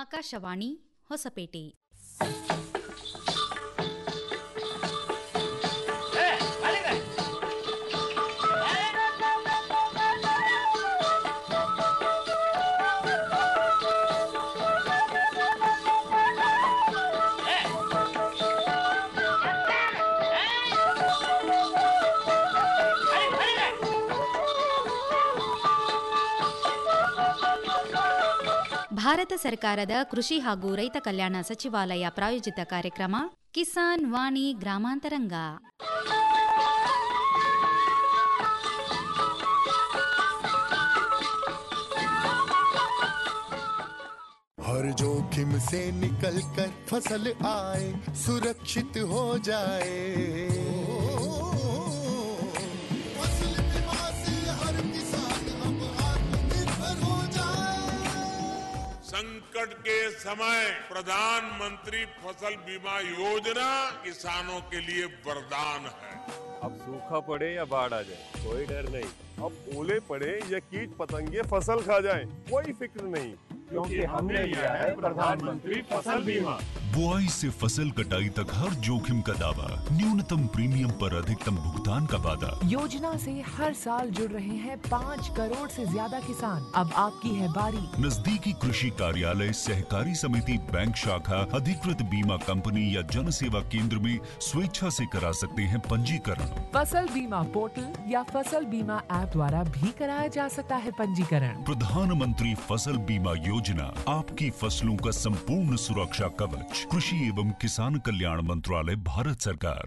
ಆಕಾಶವಾಣಿ ಹೊಸಪೇಟೆ ಭಾರತ ಸರ್ಕಾರದ ಕೃಷಿ ಹಾಗೂ ರೈತ ಕಲ್ಯಾಣ ಸಚಿವಾಲಯ ಪ್ರಾಯೋಜಿತ ಕಾರ್ಯಕ್ರಮ ಕಿಸಾನ್ ವಾಣಿ ಗ್ರಾಮಾಂತರಂಗ हर जोखिम से निकल कर फसल आए सुरक्षित हो जाए फसल बीमा से हर किसान अब आत्मनिर्भर हो जाए संकट के समय प्रधानमंत्री फसल बीमा योजना किसानों के लिए वरदान है अब सूखा पड़े या बाढ़ आ जाए कोई डर नहीं अब ओले पड़े या कीट पतंगे फसल खा जाए कोई फिक्र नहीं क्योंकि हमने लिया है प्रधानमंत्री फसल बीमा बुआई से फसल कटाई तक हर जोखिम का दावा न्यूनतम प्रीमियम पर अधिकतम भुगतान का वादा योजना से हर साल जुड़ रहे हैं पाँच करोड़ से ज्यादा किसान अब आपकी है बारी नजदीकी कृषि कार्यालय सहकारी समिति बैंक शाखा अधिकृत बीमा कंपनी या जन सेवा केंद्र में स्वेच्छा से करा सकते हैं पंजीकरण फसल बीमा पोर्टल या फसल बीमा ऐप द्वारा भी कराया जा सकता है पंजीकरण प्रधानमंत्री फसल बीमा योजना आपकी फसलों का संपूर्ण सुरक्षा कवच कृषि एवं किसान कल्याण मंत्रालय भारत सरकार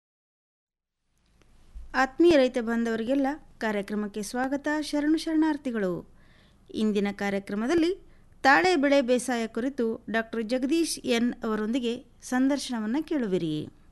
ಆತ್ಮೀಯ ರೈತ ಬಾಂಧವರಿಗೆಲ್ಲ ಕಾರ್ಯಕ್ರಮಕ್ಕೆ ಸ್ವಾಗತ ಶರಣು ಶರಣಾರ್ಥಿಗಳು ಇಂದಿನ ಕಾರ್ಯಕ್ರಮದಲ್ಲಿ ತಾಳೆ ಬೆಳೆ ಬೇಸಾಯ ಕುರಿತು ಡಾಕ್ಟರ್ ಜಗದೀಶ್ ಎನ್ ಅವರೊಂದಿಗೆ ಸಂದರ್ಶನವನ್ನು ಕೇಳುವಿರಿ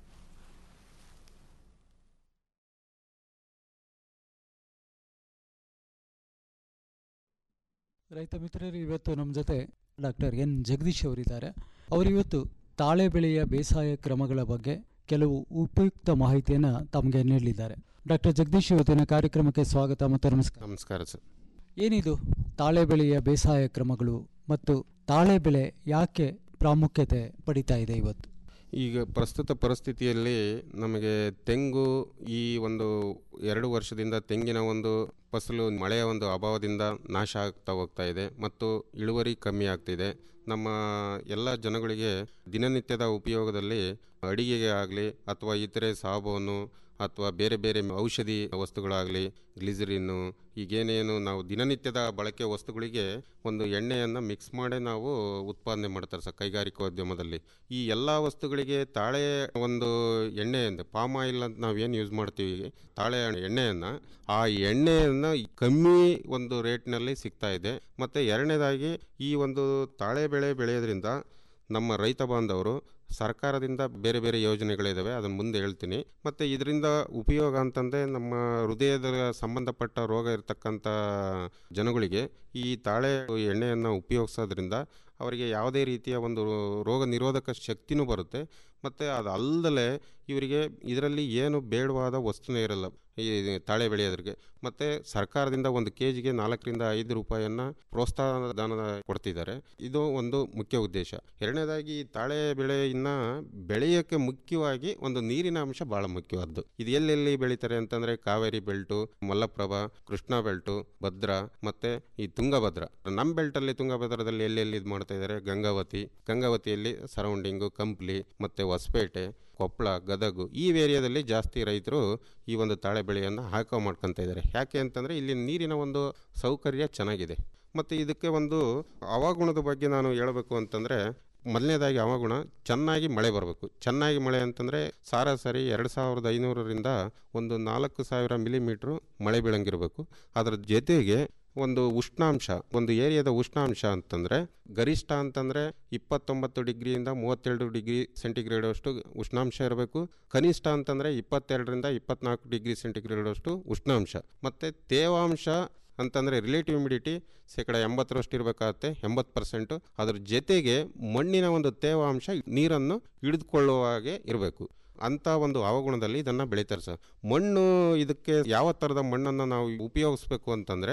ರೈತ ಮಿತ್ರರು ಇವತ್ತು ನಮ್ಮ ಜೊತೆ ಡಾಕ್ಟರ್ ಎನ್ ಜಗದೀಶ್ ಅವರಿದ್ದಾರೆ ಅವರಿವತ್ತು ತಾಳೆ ಬೆಳೆಯ ಬೇಸಾಯ ಕ್ರಮಗಳ ಬಗ್ಗೆ ಕೆಲವು ಉಪಯುಕ್ತ ಮಾಹಿತಿಯನ್ನು ತಮಗೆ ನೀಡಲಿದ್ದಾರೆ ಡಾಕ್ಟರ್ ಜಗದೀಶ್ ಇವತ್ತಿನ ಕಾರ್ಯಕ್ರಮಕ್ಕೆ ಸ್ವಾಗತ ಮತ್ತು ನಮಸ್ಕಾರ ನಮಸ್ಕಾರ ಸರ್ ಏನಿದು ತಾಳೆ ಬೆಳೆಯ ಬೇಸಾಯ ಕ್ರಮಗಳು ಮತ್ತು ತಾಳೆ ಬೆಳೆ ಯಾಕೆ ಪ್ರಾಮುಖ್ಯತೆ ಪಡಿತಾ ಇದೆ ಇವತ್ತು ಈಗ ಪ್ರಸ್ತುತ ಪರಿಸ್ಥಿತಿಯಲ್ಲಿ ನಮಗೆ ತೆಂಗು ಈ ಒಂದು ಎರಡು ವರ್ಷದಿಂದ ತೆಂಗಿನ ಒಂದು ಫಸಲು ಮಳೆಯ ಒಂದು ಅಭಾವದಿಂದ ನಾಶ ಆಗ್ತಾ ಹೋಗ್ತಾ ಇದೆ ಮತ್ತು ಇಳುವರಿ ಕಮ್ಮಿ ಆಗ್ತಿದೆ ನಮ್ಮ ಎಲ್ಲ ಜನಗಳಿಗೆ ದಿನನಿತ್ಯದ ಉಪಯೋಗದಲ್ಲಿ ಅಡಿಗೆಗೆ ಆಗಲಿ ಅಥವಾ ಇತರೆ ಸಾಬೂನು ಅಥವಾ ಬೇರೆ ಬೇರೆ ಔಷಧಿ ವಸ್ತುಗಳಾಗಲಿ ಗ್ಲಿಸರಿನ್ನು ಈಗೇನೇನು ನಾವು ದಿನನಿತ್ಯದ ಬಳಕೆ ವಸ್ತುಗಳಿಗೆ ಒಂದು ಎಣ್ಣೆಯನ್ನು ಮಿಕ್ಸ್ ಮಾಡೇ ನಾವು ಉತ್ಪಾದನೆ ಮಾಡ್ತಾರೆ ಸರ್ ಕೈಗಾರಿಕೋದ್ಯಮದಲ್ಲಿ ಈ ಎಲ್ಲ ವಸ್ತುಗಳಿಗೆ ತಾಳೆ ಒಂದು ಎಣ್ಣೆ ಪಾಮ್ ಆಯಿಲ್ ಅಂತ ನಾವೇನು ಯೂಸ್ ಮಾಡ್ತೀವಿ ತಾಳೆ ಎಣ್ಣೆಯನ್ನು ಆ ಎಣ್ಣೆಯನ್ನು ಕಮ್ಮಿ ಒಂದು ರೇಟ್ನಲ್ಲಿ ಸಿಗ್ತಾ ಇದೆ ಮತ್ತು ಎರಡನೇದಾಗಿ ಈ ಒಂದು ತಾಳೆ ಬೆಳೆ ಬೆಳೆಯೋದ್ರಿಂದ ನಮ್ಮ ರೈತ ಬಾಂಧವರು ಸರ್ಕಾರದಿಂದ ಬೇರೆ ಬೇರೆ ಯೋಜನೆಗಳಿದ್ದಾವೆ ಅದನ್ನು ಮುಂದೆ ಹೇಳ್ತೀನಿ ಮತ್ತು ಇದರಿಂದ ಉಪಯೋಗ ಅಂತಂದರೆ ನಮ್ಮ ಹೃದಯದ ಸಂಬಂಧಪಟ್ಟ ರೋಗ ಇರತಕ್ಕಂಥ ಜನಗಳಿಗೆ ಈ ತಾಳೆ ಎಣ್ಣೆಯನ್ನು ಉಪಯೋಗಿಸೋದ್ರಿಂದ ಅವರಿಗೆ ಯಾವುದೇ ರೀತಿಯ ಒಂದು ರೋಗ ನಿರೋಧಕ ಶಕ್ತಿನೂ ಬರುತ್ತೆ ಮತ್ತು ಅದು ಅಲ್ಲದೆ ಇವರಿಗೆ ಇದರಲ್ಲಿ ಏನು ಬೇಡವಾದ ವಸ್ತುನೇ ಇರಲ್ಲ ಈ ತಾಳೆ ಬೆಳೆಯೋದ್ರಿಗೆ ಮತ್ತು ಸರ್ಕಾರದಿಂದ ಒಂದು ಕೆ ಜಿಗೆ ನಾಲ್ಕರಿಂದ ಐದು ರೂಪಾಯಿಯನ್ನು ಪ್ರೋತ್ಸಾಹ ಧನ ಕೊಡ್ತಿದ್ದಾರೆ ಇದು ಒಂದು ಮುಖ್ಯ ಉದ್ದೇಶ ಎರಡನೇದಾಗಿ ಈ ತಾಳೆ ಬೆಳೆಯನ್ನು ಬೆಳೆಯೋಕ್ಕೆ ಮುಖ್ಯವಾಗಿ ಒಂದು ನೀರಿನ ಅಂಶ ಭಾಳ ಮುಖ್ಯವಾದ್ದು ಇದು ಎಲ್ಲೆಲ್ಲಿ ಬೆಳೀತಾರೆ ಅಂತಂದರೆ ಕಾವೇರಿ ಬೆಲ್ಟು ಮಲ್ಲಪ್ರಭಾ ಕೃಷ್ಣಾ ಬೆಲ್ಟು ಭದ್ರಾ ಮತ್ತು ಈ ತುಂಗಭದ್ರಾ ನಮ್ಮ ಬೆಲ್ಟಲ್ಲಿ ತುಂಗಭದ್ರದಲ್ಲಿ ಎಲ್ಲೆಲ್ಲಿ ಇದು ಮಾಡ್ತಾ ಇದ್ದಾರೆ ಗಂಗಾವತಿ ಗಂಗಾವತಿಯಲ್ಲಿ ಸರೌಂಡಿಂಗು ಕಂಪ್ಲಿ ಮತ್ತು ಹೊಸಪೇಟೆ ಕೊಪ್ಪಳ ಗದಗು ಈ ಏರಿಯಾದಲ್ಲಿ ಜಾಸ್ತಿ ರೈತರು ಈ ಒಂದು ತಾಳೆ ಬೆಳೆಯನ್ನು ಹಾಕೋ ಮಾಡ್ಕೊತಾ ಇದ್ದಾರೆ ಯಾಕೆ ಅಂತಂದರೆ ಇಲ್ಲಿ ನೀರಿನ ಒಂದು ಸೌಕರ್ಯ ಚೆನ್ನಾಗಿದೆ ಮತ್ತು ಇದಕ್ಕೆ ಒಂದು ಹವಾಗುಣದ ಬಗ್ಗೆ ನಾನು ಹೇಳಬೇಕು ಅಂತಂದರೆ ಮೊದಲನೇದಾಗಿ ಹವಾಗುಣ ಚೆನ್ನಾಗಿ ಮಳೆ ಬರಬೇಕು ಚೆನ್ನಾಗಿ ಮಳೆ ಅಂತಂದರೆ ಸರಾಸರಿ ಎರಡು ಸಾವಿರದ ಐನೂರರಿಂದ ಒಂದು ನಾಲ್ಕು ಸಾವಿರ ಮಿಲಿಮೀಟ್ರು ಮಳೆ ಬೀಳಂಗಿರಬೇಕು ಅದರ ಜೊತೆಗೆ ಒಂದು ಉಷ್ಣಾಂಶ ಒಂದು ಏರಿಯಾದ ಉಷ್ಣಾಂಶ ಅಂತಂದರೆ ಗರಿಷ್ಠ ಅಂತಂದರೆ ಇಪ್ಪತ್ತೊಂಬತ್ತು ಡಿಗ್ರಿಯಿಂದ ಮೂವತ್ತೆರಡು ಡಿಗ್ರಿ ಸೆಂಟಿಗ್ರೇಡ್ ಅಷ್ಟು ಉಷ್ಣಾಂಶ ಇರಬೇಕು ಕನಿಷ್ಠ ಅಂತಂದರೆ ಇಪ್ಪತ್ತೆರಡರಿಂದ ಇಪ್ಪತ್ನಾಲ್ಕು ಡಿಗ್ರಿ ಸೆಂಟಿಗ್ರೇಡ್ ಅಷ್ಟು ಉಷ್ಣಾಂಶ ಮತ್ತು ತೇವಾಂಶ ಅಂತಂದರೆ ರಿಲೇಟಿವ್ ಇಮಿಡಿಟಿ ಶೇಕಡ ಎಂಬತ್ತರಷ್ಟು ಇರಬೇಕಾಗತ್ತೆ ಎಂಬತ್ತು ಪರ್ಸೆಂಟು ಅದ್ರ ಜೊತೆಗೆ ಮಣ್ಣಿನ ಒಂದು ತೇವಾಂಶ ನೀರನ್ನು ಹಿಡಿದುಕೊಳ್ಳುವ ಹಾಗೆ ಇರಬೇಕು ಅಂಥ ಒಂದು ಹವಾಗುಣದಲ್ಲಿ ಇದನ್ನು ಬೆಳೀತಾರೆ ಸರ್ ಮಣ್ಣು ಇದಕ್ಕೆ ಯಾವ ಥರದ ಮಣ್ಣನ್ನು ನಾವು ಉಪಯೋಗಿಸ್ಬೇಕು ಅಂತಂದರೆ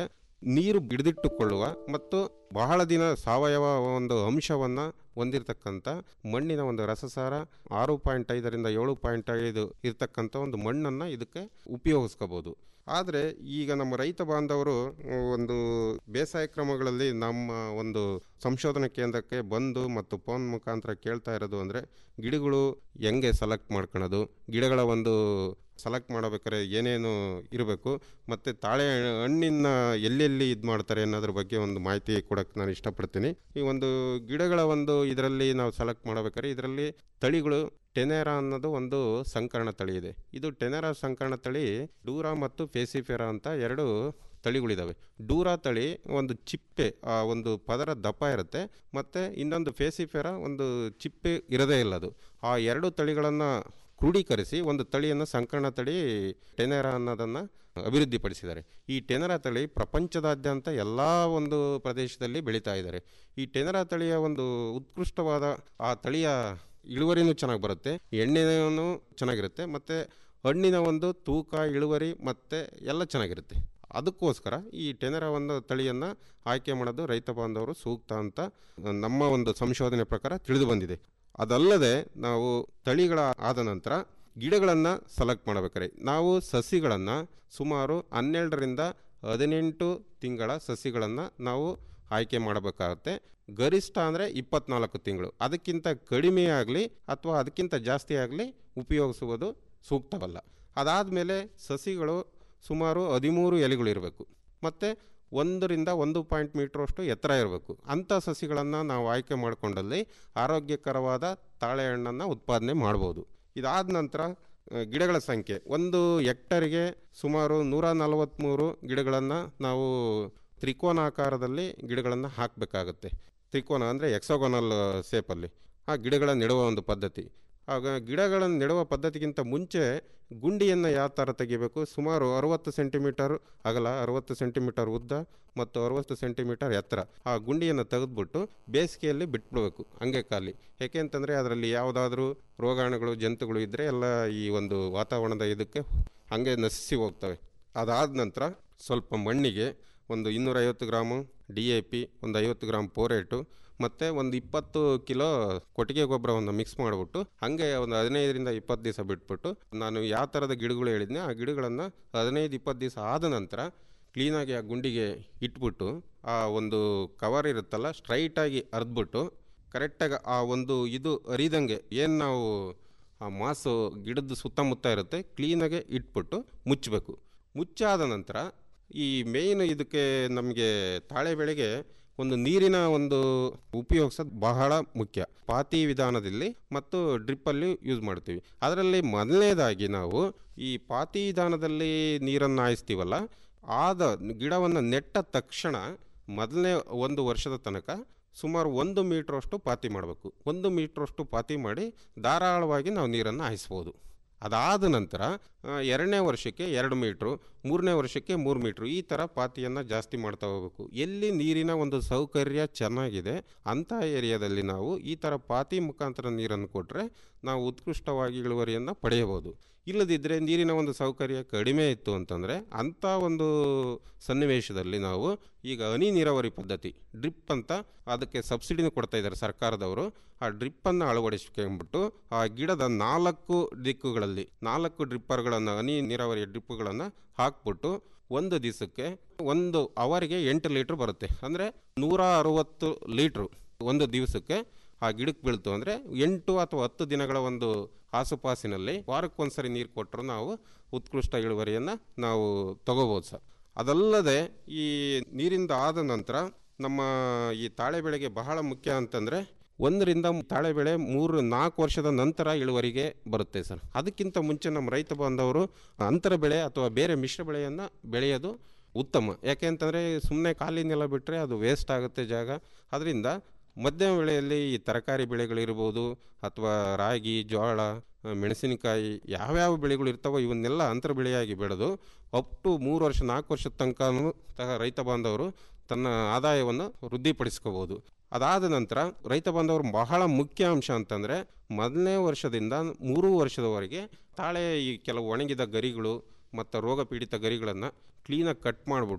ನೀರು ಹಿಡಿದಿಟ್ಟುಕೊಳ್ಳುವ ಮತ್ತು ಬಹಳ ದಿನ ಸಾವಯವ ಒಂದು ಅಂಶವನ್ನು ಹೊಂದಿರತಕ್ಕಂಥ ಮಣ್ಣಿನ ಒಂದು ರಸಸಾರ ಆರು ಪಾಯಿಂಟ್ ಐದರಿಂದ ಏಳು ಪಾಯಿಂಟ್ ಐದು ಇರ್ತಕ್ಕಂಥ ಒಂದು ಮಣ್ಣನ್ನು ಇದಕ್ಕೆ ಉಪಯೋಗಿಸ್ಕೋಬೋದು ಆದರೆ ಈಗ ನಮ್ಮ ರೈತ ಬಾಂಧವರು ಆ, ಒಂದು ಬೇಸಾಯ ಕ್ರಮಗಳಲ್ಲಿ ನಮ್ಮ ಒಂದು ಸಂಶೋಧನಾ ಕೇಂದ್ರಕ್ಕೆ ಬಂದು ಮತ್ತು ಫೋನ್ ಮುಖಾಂತರ ಕೇಳ್ತಾ ಇರೋದು ಅಂದರೆ ಗಿಡಗಳು ಹೆಂಗೆ ಸೆಲೆಕ್ಟ್ ಮಾಡ್ಕೊಳ್ಳೋದು ಗಿಡಗಳ ಒಂದು ಸೆಲೆಕ್ಟ್ ಮಾಡಬೇಕಾದ್ರೆ ಏನೇನು ಇರಬೇಕು ಮತ್ತು ತಾಳೆ ಹಣ್ಣಿನ ಎಲ್ಲೆಲ್ಲಿ ಇದು ಮಾಡ್ತಾರೆ ಅನ್ನೋದ್ರ ಬಗ್ಗೆ ಒಂದು ಮಾಹಿತಿ ಕೊಡೋಕ್ಕೆ ನಾನು ಇಷ್ಟಪಡ್ತೀನಿ ಈ ಒಂದು ಗಿಡಗಳ ಒಂದು ಇದರಲ್ಲಿ ನಾವು ಸೆಲೆಕ್ಟ್ ಮಾಡಬೇಕಾದ್ರೆ ಇದರಲ್ಲಿ ತಳಿಗಳು ಟೆನೆರಾ ಅನ್ನೋದು ಒಂದು ಸಂಕರಣ ತಳಿ ಇದೆ ಇದು ಟೆನೆರಾ ಸಂಕರಣ ತಳಿ ಡೂರಾ ಮತ್ತು ಫೇಸಿಫೆರಾ ಅಂತ ಎರಡು ತಳಿಗಳಿದ್ದಾವೆ ಡೂರಾ ತಳಿ ಒಂದು ಚಿಪ್ಪೆ ಆ ಒಂದು ಪದರ ದಪ್ಪ ಇರುತ್ತೆ ಮತ್ತು ಇನ್ನೊಂದು ಫೇಸಿಫೆರಾ ಒಂದು ಚಿಪ್ಪೆ ಇರೋದೇ ಇಲ್ಲ ಅದು ಆ ಎರಡು ತಳಿಗಳನ್ನು ಕ್ರೋಢೀಕರಿಸಿ ಒಂದು ತಳಿಯನ್ನು ಸಂಕರಣ ತಳಿ ಟೆನೆರಾ ಅನ್ನೋದನ್ನು ಅಭಿವೃದ್ಧಿಪಡಿಸಿದ್ದಾರೆ ಈ ಟೆನೆರಾ ತಳಿ ಪ್ರಪಂಚದಾದ್ಯಂತ ಎಲ್ಲ ಒಂದು ಪ್ರದೇಶದಲ್ಲಿ ಬೆಳೀತಾ ಇದ್ದಾರೆ ಈ ಟೆನೆರಾ ತಳಿಯ ಒಂದು ಉತ್ಕೃಷ್ಟವಾದ ಆ ತಳಿಯ ಇಳುವರಿನೂ ಚೆನ್ನಾಗಿ ಬರುತ್ತೆ ಎಣ್ಣೆನೂ ಚೆನ್ನಾಗಿರುತ್ತೆ ಮತ್ತು ಹಣ್ಣಿನ ಒಂದು ತೂಕ ಇಳುವರಿ ಮತ್ತು ಎಲ್ಲ ಚೆನ್ನಾಗಿರುತ್ತೆ ಅದಕ್ಕೋಸ್ಕರ ಈ ಟೆನೆರಾ ಒಂದು ತಳಿಯನ್ನು ಆಯ್ಕೆ ಮಾಡೋದು ರೈತ ಬಾಂಧವರು ಸೂಕ್ತ ಅಂತ ನಮ್ಮ ಒಂದು ಸಂಶೋಧನೆ ಪ್ರಕಾರ ತಿಳಿದು ಬಂದಿದೆ ಅದಲ್ಲದೆ ನಾವು ತಳಿಗಳ ಆದ ನಂತರ ಗಿಡಗಳನ್ನು ಸೆಲೆಕ್ಟ್ ಮಾಡಬೇಕಾದ್ರೆ ನಾವು ಸಸಿಗಳನ್ನು ಸುಮಾರು ಹನ್ನೆರಡರಿಂದ ಹದಿನೆಂಟು ತಿಂಗಳ ಸಸಿಗಳನ್ನು ನಾವು ಆಯ್ಕೆ ಮಾಡಬೇಕಾಗುತ್ತೆ ಗರಿಷ್ಠ ಅಂದರೆ ಇಪ್ಪತ್ನಾಲ್ಕು ತಿಂಗಳು ಅದಕ್ಕಿಂತ ಕಡಿಮೆ ಆಗಲಿ ಅಥವಾ ಅದಕ್ಕಿಂತ ಜಾಸ್ತಿ ಆಗಲಿ ಉಪಯೋಗಿಸುವುದು ಸೂಕ್ತವಲ್ಲ ಅದಾದಮೇಲೆ ಸಸಿಗಳು ಸುಮಾರು ಹದಿಮೂರು ಎಲೆಗಳು ಇರಬೇಕು ಮತ್ತು ಒಂದರಿಂದ ಒಂದು ಪಾಯಿಂಟ್ ಮೀಟ್ರಷ್ಟು ಎತ್ತರ ಇರಬೇಕು ಅಂಥ ಸಸಿಗಳನ್ನು ನಾವು ಆಯ್ಕೆ ಮಾಡಿಕೊಂಡಲ್ಲಿ ಆರೋಗ್ಯಕರವಾದ ತಾಳೆಹಣ್ಣನ್ನು ಉತ್ಪಾದನೆ ಮಾಡ್ಬೋದು ಇದಾದ ನಂತರ ಆ, ಗಿಡಗಳ ಸಂಖ್ಯೆ ಒಂದು ಹೆಕ್ಟರಿಗೆ ಸುಮಾರು ನೂರ ನಲವತ್ತ್ಮೂರು ಗಿಡಗಳನ್ನು ನಾವು ತ್ರಿಕೋನಾಕಾರದಲ್ಲಿ ಗಿಡಗಳನ್ನು ಹಾಕಬೇಕಾಗುತ್ತೆ ತ್ರಿಕೋನ ಅಂದರೆ ಎಕ್ಸೋಗೋನಲ್ ಸೇಪಲ್ಲಿ ಆ ಗಿಡಗಳ ನೆಡುವ ಒಂದು ಪದ್ಧತಿ ಆಗ ಗಿಡಗಳನ್ನು ನೆಡುವ ಪದ್ಧತಿಗಿಂತ ಮುಂಚೆ ಗುಂಡಿಯನ್ನು ಯಾವ ಥರ ತೆಗಿಬೇಕು ಸುಮಾರು ಅರುವತ್ತು ಸೆಂಟಿಮೀಟರ್ ಅಗಲ ಅರುವತ್ತು ಸೆಂಟಿಮೀಟರ್ ಉದ್ದ ಮತ್ತು ಅರುವತ್ತು ಸೆಂಟಿಮೀಟರ್ ಎತ್ತರ ಆ ಗುಂಡಿಯನ್ನು ತೆಗೆದುಬಿಟ್ಟು ಬೇಸಿಗೆಯಲ್ಲಿ ಬಿಟ್ಬಿಡ್ಬೇಕು ಹಂಗೆ ಖಾಲಿ ಯಾಕೆ ಅಂತಂದರೆ ಅದರಲ್ಲಿ ಯಾವುದಾದ್ರೂ ರೋಗಾಣುಗಳು ಜಂತುಗಳು ಇದ್ದರೆ ಎಲ್ಲ ಈ ಒಂದು ವಾತಾವರಣದ ಇದಕ್ಕೆ ಹಾಗೆ ನಶಿಸಿ ಹೋಗ್ತವೆ ಅದಾದ ನಂತರ ಸ್ವಲ್ಪ ಮಣ್ಣಿಗೆ ಒಂದು ಇನ್ನೂರೈವತ್ತು ಗ್ರಾಮು ಡಿ ಎ ಪಿ ಒಂದು ಐವತ್ತು ಗ್ರಾಮ್ ಪೋರೇಟು ಮತ್ತು ಒಂದು ಇಪ್ಪತ್ತು ಕಿಲೋ ಕೊಟ್ಟಿಗೆ ಗೊಬ್ಬರವನ್ನು ಮಿಕ್ಸ್ ಮಾಡಿಬಿಟ್ಟು ಹಾಗೆ ಒಂದು ಹದಿನೈದರಿಂದ ಇಪ್ಪತ್ತು ದಿವಸ ಬಿಟ್ಬಿಟ್ಟು ನಾನು ಯಾವ ಥರದ ಗಿಡಗಳು ಹೇಳಿದ್ನೆ ಆ ಗಿಡಗಳನ್ನು ಹದಿನೈದು ಇಪ್ಪತ್ತು ದಿವಸ ಆದ ನಂತರ ಕ್ಲೀನಾಗಿ ಆ ಗುಂಡಿಗೆ ಇಟ್ಬಿಟ್ಟು ಆ ಒಂದು ಕವರ್ ಇರುತ್ತಲ್ಲ ಸ್ಟ್ರೈಟಾಗಿ ಅರ್ದ್ಬಿಟ್ಟು ಕರೆಕ್ಟಾಗಿ ಆ ಒಂದು ಇದು ಅರಿದಂಗೆ ಏನು ನಾವು ಆ ಮಾಸು ಗಿಡದ ಸುತ್ತಮುತ್ತ ಇರುತ್ತೆ ಕ್ಲೀನಾಗೆ ಇಟ್ಬಿಟ್ಟು ಮುಚ್ಚಬೇಕು ಮುಚ್ಚಾದ ನಂತರ ಈ ಮೇಯ್ನ್ ಇದಕ್ಕೆ ನಮಗೆ ತಾಳೆ ಬೆಳೆಗೆ ಒಂದು ನೀರಿನ ಒಂದು ಉಪಯೋಗಿಸೋದು ಬಹಳ ಮುಖ್ಯ ಪಾತಿ ವಿಧಾನದಲ್ಲಿ ಮತ್ತು ಡ್ರಿಪ್ಪಲ್ಲಿ ಯೂಸ್ ಮಾಡ್ತೀವಿ ಅದರಲ್ಲಿ ಮೊದಲನೇದಾಗಿ ನಾವು ಈ ಪಾತಿ ವಿಧಾನದಲ್ಲಿ ನೀರನ್ನು ಹಾಯಿಸ್ತೀವಲ್ಲ ಆದ ಗಿಡವನ್ನು ನೆಟ್ಟ ತಕ್ಷಣ ಮೊದಲನೇ ಒಂದು ವರ್ಷದ ತನಕ ಸುಮಾರು ಒಂದು ಮೀಟ್ರಷ್ಟು ಪಾತಿ ಮಾಡಬೇಕು ಒಂದು ಮೀಟ್ರಷ್ಟು ಪಾತಿ ಮಾಡಿ ಧಾರಾಳವಾಗಿ ನಾವು ನೀರನ್ನು ಹಾಯಿಸ್ಬೋದು ಅದಾದ ನಂತರ ಆ, ಎರಡನೇ ವರ್ಷಕ್ಕೆ ಎರಡು ಮೀಟ್ರು ಮೂರನೇ ವರ್ಷಕ್ಕೆ ಮೂರು ಮೀಟ್ರು ಈ ಥರ ಪಾತಿಯನ್ನು ಜಾಸ್ತಿ ಮಾಡ್ತಾ ಹೋಗಬೇಕು ಎಲ್ಲಿ ನೀರಿನ ಒಂದು ಸೌಕರ್ಯ ಚೆನ್ನಾಗಿದೆ ಅಂಥ ಏರಿಯಾದಲ್ಲಿ ನಾವು ಈ ಥರ ಪಾತಿ ಮುಖಾಂತರ ನೀರನ್ನು ಕೊಟ್ಟರೆ ನಾವು ಉತ್ಕೃಷ್ಟವಾಗಿ ಇಳುವರಿಯನ್ನು ಪಡೆಯಬಹುದು ಇಲ್ಲದಿದ್ದರೆ ನೀರಿನ ಒಂದು ಸೌಕರ್ಯ ಕಡಿಮೆ ಇತ್ತು ಅಂತಂದರೆ ಅಂಥ ಒಂದು ಸನ್ನಿವೇಶದಲ್ಲಿ ನಾವು ಈಗ ಹನಿ ನೀರಾವರಿ ಪದ್ಧತಿ ಡ್ರಿಪ್ ಅಂತ ಅದಕ್ಕೆ ಸಬ್ಸಿಡಿನೂ ಕೊಡ್ತಾ ಇದ್ದಾರೆ ಸರ್ಕಾರದವರು ಆ ಡ್ರಿಪ್ಪನ್ನು ಅಳವಡಿಸ್ಕೊಂಡ್ಬಿಟ್ಟು ಆ ಗಿಡದ ನಾಲ್ಕು ದಿಕ್ಕುಗಳಲ್ಲಿ ನಾಲ್ಕು ಡ್ರಿಪ್ಪರ್ಗಳನ್ನು ಹನಿ ನೀರಾವರಿ ಡ್ರಿಪ್ಪುಗಳನ್ನು ಹಾಕ್ಬಿಟ್ಟು ಒಂದು ದಿವಸಕ್ಕೆ ಒಂದು ಅವರಿಗೆ ಎಂಟು ಲೀಟ್ರ್ ಬರುತ್ತೆ ಅಂದರೆ ನೂರ ಅರುವತ್ತು ಲೀಟ್ರು ಒಂದು ದಿವಸಕ್ಕೆ ಆ ಗಿಡಕ್ಕೆ ಬೀಳ್ತು ಅಂದರೆ ಎಂಟು ಅಥವಾ ಹತ್ತು ದಿನಗಳ ಒಂದು ಆಸುಪಾಸಿನಲ್ಲಿ ವಾರಕ್ಕೊಂದ್ಸರಿ ನೀರು ಕೊಟ್ಟರು ನಾವು ಉತ್ಕೃಷ್ಟ ಇಳುವರಿಯನ್ನು ನಾವು ತಗೋಬೋದು ಸರ್ ಅದಲ್ಲದೆ ಈ ನೀರಿಂದ ಆದ ನಂತರ ನಮ್ಮ ಈ ತಾಳೆ ಬೆಳೆಗೆ ಬಹಳ ಮುಖ್ಯ ಅಂತಂದರೆ ಒಂದರಿಂದ ತಾಳೆ ಬೆಳೆ ಮೂರು ನಾಲ್ಕು ವರ್ಷದ ನಂತರ ಇಳುವರಿಗೆ ಬರುತ್ತೆ ಸರ್ ಅದಕ್ಕಿಂತ ಮುಂಚೆ ನಮ್ಮ ರೈತ ಬಾಂಧವರು ಅಂತರ ಬೆಳೆ ಅಥವಾ ಬೇರೆ ಮಿಶ್ರ ಬೆಳೆಯನ್ನು ಬೆಳೆಯೋದು ಉತ್ತಮ ಯಾಕೆ ಅಂತಂದರೆ ಸುಮ್ಮನೆ ಖಾಲಿ ನೆಲ ಬಿಟ್ಟರೆ ಅದು ವೇಸ್ಟ್ ಆಗುತ್ತೆ ಜಾಗ ಅದರಿಂದ ಮಧ್ಯಮ ಬೆಳೆಯಲ್ಲಿ ಈ ತರಕಾರಿ ಬೆಳೆಗಳಿರ್ಬೋದು ಅಥವಾ ರಾಗಿ ಜೋಳ ಆ, ಮೆಣಸಿನಕಾಯಿ ಯಾವ್ಯಾವ ಬೆಳೆಗಳು ಇರ್ತಾವೋ ಇವನ್ನೆಲ್ಲ ಅಂತರ ಬೆಳೆಯಾಗಿ ಬೆಳೆದು ಅಪ್ ಟು ಮೂರು ವರ್ಷ ನಾಲ್ಕು ವರ್ಷದ ತನಕನೂ ತಹ ರೈತ ಬಾಂಧವರು ತನ್ನ ಆದಾಯವನ್ನು ವೃದ್ಧಿಪಡಿಸ್ಕೋಬೋದು ಅದಾದ ನಂತರ ರೈತ ಬಾಂಧವರು ಬಹಳ ಮುಖ್ಯ ಅಂಶ ಅಂತಂದರೆ ಮೊದಲನೇ ವರ್ಷದಿಂದ ಮೂರು ವರ್ಷದವರೆಗೆ ತಾಳೆ ಈ ಕೆಲವು ಒಣಗಿದ ಗರಿಗಳು ಮತ್ತು ರೋಗ ಪೀಡಿತ ಗರಿಗಳನ್ನು ಕ್ಲೀನಾಗಿ ಕಟ್ ಮಾಡಿಬಿಟ್ಟು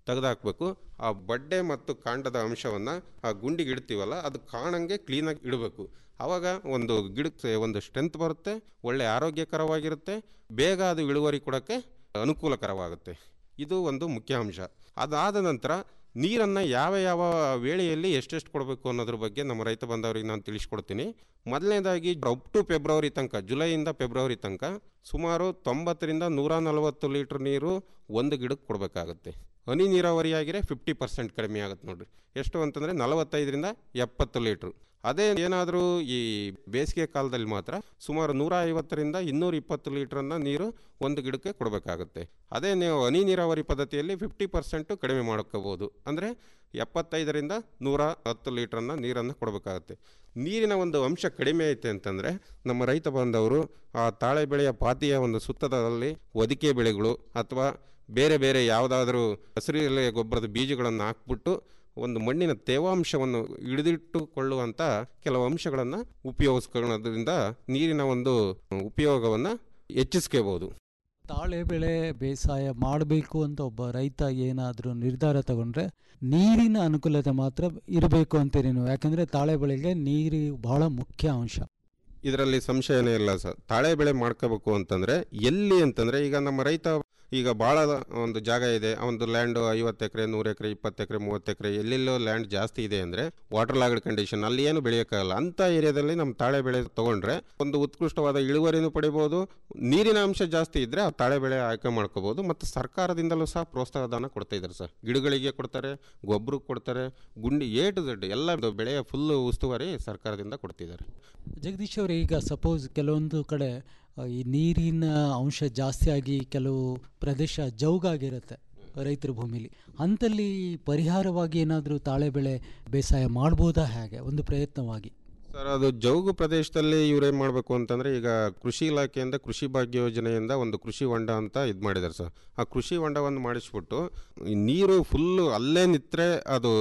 ತೆಗೆದುಹಾಕಬೇಕು ಆ ಬಡ್ಡೆ ಮತ್ತು ಕಾಂಡದ ಅಂಶವನ್ನು ಆ ಗುಂಡಿಗೆ ಇಡ್ತೀವಲ್ಲ ಅದು ಕಾಣಂಗೆ ಕ್ಲೀನಾಗಿ ಇಡಬೇಕು ಆವಾಗ ಒಂದು ಗಿಡಕ್ಕೆ ಒಂದು ಸ್ಟ್ರೆಂತ್ ಬರುತ್ತೆ ಒಳ್ಳೆ ಆರೋಗ್ಯಕರವಾಗಿರುತ್ತೆ ಬೇಗ ಅದು ಇಳುವರಿ ಕೊಡೋಕ್ಕೆ ಅನುಕೂಲಕರವಾಗುತ್ತೆ ಇದು ಒಂದು ಮುಖ್ಯ ಅಂಶ ಅದಾದ ನಂತರ ನೀರನ್ನು ಯಾವ ಯಾವ ವೇಳೆಯಲ್ಲಿ ಎಷ್ಟೆಷ್ಟು ಕೊಡಬೇಕು ಅನ್ನೋದ್ರ ಬಗ್ಗೆ ನಮ್ಮ ರೈತ ಬಂದವರಿಗೆ ನಾನು ತಿಳಿಸ್ಕೊಡ್ತೀನಿ ಮೊದಲನೇದಾಗಿ ಅಪ್ ಟು ಫೆಬ್ರವರಿ ತನಕ ಜುಲೈಯಿಂದ ಫೆಬ್ರವರಿ ತನಕ ಸುಮಾರು ತೊಂಬತ್ತರಿಂದ ನೂರ ನಲವತ್ತು ಲೀಟ್ರ್ ನೀರು ಒಂದು ಗಿಡಕ್ಕೆ ಕೊಡಬೇಕಾಗುತ್ತೆ ಹನಿ ನೀರಾವರಿ ಆಗಿರೆ ಫಿಫ್ಟಿ ಪರ್ಸೆಂಟ್ ಕಡಿಮೆ ಆಗುತ್ತೆ ನೋಡ್ರಿ ಎಷ್ಟು ಅಂತಂದರೆ ನಲವತ್ತೈದರಿಂದ ಎಪ್ಪತ್ತು ಲೀಟ್ರು ಅದೇ ಏನಾದರೂ ಈ ಬೇಸಿಗೆ ಕಾಲದಲ್ಲಿ ಮಾತ್ರ ಸುಮಾರು ನೂರ ಐವತ್ತರಿಂದ ಇನ್ನೂರ ಇಪ್ಪತ್ತು ಲೀಟ್ರನ್ನು ನೀರು ಒಂದು ಗಿಡಕ್ಕೆ ಕೊಡಬೇಕಾಗುತ್ತೆ ಅದೇ ನೀವು ಹನಿ ನೀರಾವರಿ ಪದ್ಧತಿಯಲ್ಲಿ ಫಿಫ್ಟಿ ಪರ್ಸೆಂಟು ಕಡಿಮೆ ಮಾಡ್ಕೋಬೋದು ಅಂದರೆ ಎಪ್ಪತ್ತೈದರಿಂದ ನೂರ ಹತ್ತು ಲೀಟ್ರನ್ನು ನೀರನ್ನು ಕೊಡಬೇಕಾಗುತ್ತೆ ನೀರಿನ ಒಂದು ಅಂಶ ಕಡಿಮೆ ಐತೆ ಅಂತಂದರೆ ನಮ್ಮ ರೈತ ಬಾಂಧವರು ಆ ತಾಳೆ ಬೆಳೆಯ ಪಾತಿಯ ಒಂದು ಸುತ್ತದಲ್ಲಿ ಒದಿಕೆ ಬೆಳೆಗಳು ಅಥವಾ ಬೇರೆ ಬೇರೆ ಯಾವುದಾದ್ರೂ ಹಸಿರೆಲೆ ಗೊಬ್ಬರದ ಬೀಜಗಳನ್ನು ಹಾಕ್ಬಿಟ್ಟು ಒಂದು ಮಣ್ಣಿನ ತೇವಾಂಶವನ್ನು ಹಿಡಿದಿಟ್ಟುಕೊಳ್ಳುವಂಥ ಕೆಲವು ಅಂಶಗಳನ್ನು ಉಪಯೋಗಿಸ್ಕೊಳ್ಳೋದ್ರಿಂದ ನೀರಿನ ಒಂದು ಉಪಯೋಗವನ್ನು ಹೆಚ್ಚಿಸ್ಕೋಬೋದು ತಾಳೆ ಬೆಳೆ ಬೇಸಾಯ ಮಾಡಬೇಕು ಅಂತ ಒಬ್ಬ ರೈತ ಏನಾದರೂ ನಿರ್ಧಾರ ತಗೊಂಡ್ರೆ ನೀರಿನ ಅನುಕೂಲತೆ ಮಾತ್ರ ಇರಬೇಕು ಅಂತೀರಿ ನೀವು ಯಾಕಂದರೆ ತಾಳೆ ಬೆಳೆಗೆ ನೀರು ಬಹಳ ಮುಖ್ಯ ಅಂಶ ಇದರಲ್ಲಿ ಸಂಶಯನೇ ಇಲ್ಲ ಸರ್ ತಾಳೆ ಬೆಳೆ ಮಾಡ್ಕೋಬೇಕು ಅಂತಂದರೆ ಎಲ್ಲಿ ಅಂತಂದರೆ ಈಗ ನಮ್ಮ ರೈತ ಈಗ ಭಾಳ ಒಂದು ಜಾಗ ಇದೆ ಒಂದು ಲ್ಯಾಂಡು ಐವತ್ತು ಎಕರೆ ನೂರು ಎಕರೆ ಇಪ್ಪತ್ತು ಎಕರೆ ಮೂವತ್ತು ಎಕರೆ ಎಲ್ಲೆಲ್ಲೋ ಲ್ಯಾಂಡ್ ಜಾಸ್ತಿ ಇದೆ ಅಂದರೆ ವಾಟರ್ ಲಾಗಡ್ ಕಂಡೀಷನ್ ಅಲ್ಲಿ ಏನು ಬೆಳೆಯೋಕ್ಕಾಗಲ್ಲ ಅಂಥ ಏರಿಯಾದಲ್ಲಿ ನಮ್ಮ ತಾಳೆ ಬೆಳೆ ತೊಗೊಂಡ್ರೆ ಒಂದು ಉತ್ಕೃಷ್ಟವಾದ ಇಳುವರಿನೂ ಪಡಿಬೋದು ನೀರಿನ ಅಂಶ ಜಾಸ್ತಿ ಇದ್ದರೆ ಆ ತಾಳೆ ಬೆಳೆ ಆಯ್ಕೆ ಮಾಡ್ಕೋಬೋದು ಮತ್ತು ಸರ್ಕಾರದಿಂದಲೂ ಸಹ ಪ್ರೋತ್ಸಾಹಧನ ಕೊಡ್ತಾ ಇದ್ದಾರೆ ಸರ್ ಗಿಡಗಳಿಗೆ ಕೊಡ್ತಾರೆ ಗೊಬ್ಬರಕ್ಕೆ ಕೊಡ್ತಾರೆ ಗುಂಡಿ ಎ ಟು ಝಡ್ ಎಲ್ಲ ಬೆಳೆಯ ಫುಲ್ ಉಸ್ತುವಾರಿ ಸರ್ಕಾರದಿಂದ ಕೊಡ್ತಿದ್ದಾರೆ ಜಗದೀಶ್ ಅವರೇ ಈಗ ಸಪೋಸ್ ಕೆಲವೊಂದು ಕಡೆ ಆ, ಈ ನೀರಿನ ಅಂಶ ಜಾಸ್ತಿ ಆಗಿ ಕೆಲವು ಪ್ರದೇಶ ಜೌಗಾಗಿರುತ್ತೆ ರೈತರ ಭೂಮಿಲಿ ಅಂಥಲ್ಲಿ ಪರಿಹಾರವಾಗಿ ಏನಾದರೂ ತಾಳೆ ಬೆಳೆ ಬೇಸಾಯ ಮಾಡ್ಬೋದಾ ಹೇಗೆ ಒಂದು ಪ್ರಯತ್ನವಾಗಿ ಸರ್ ಅದು ಜೌಗು ಪ್ರದೇಶದಲ್ಲಿ ಇವ್ರೇನು ಮಾಡಬೇಕು ಅಂತಂದರೆ ಈಗ ಕೃಷಿ ಇಲಾಖೆಯಿಂದ ಕೃಷಿ ಭಾಗ್ಯ ಯೋಜನೆಯಿಂದ ಒಂದು ಕೃಷಿ ಹೊಂಡ ಅಂತ ಇದು ಮಾಡಿದ್ದಾರೆ ಸರ್ ಆ ಕೃಷಿ ಹೊಂಡವನ್ನು ಮಾಡಿಸ್ಬಿಟ್ಟು ಈ ನೀರು ಫುಲ್ಲು ಅಲ್ಲೇ ನಿಂತರೆ ಅದು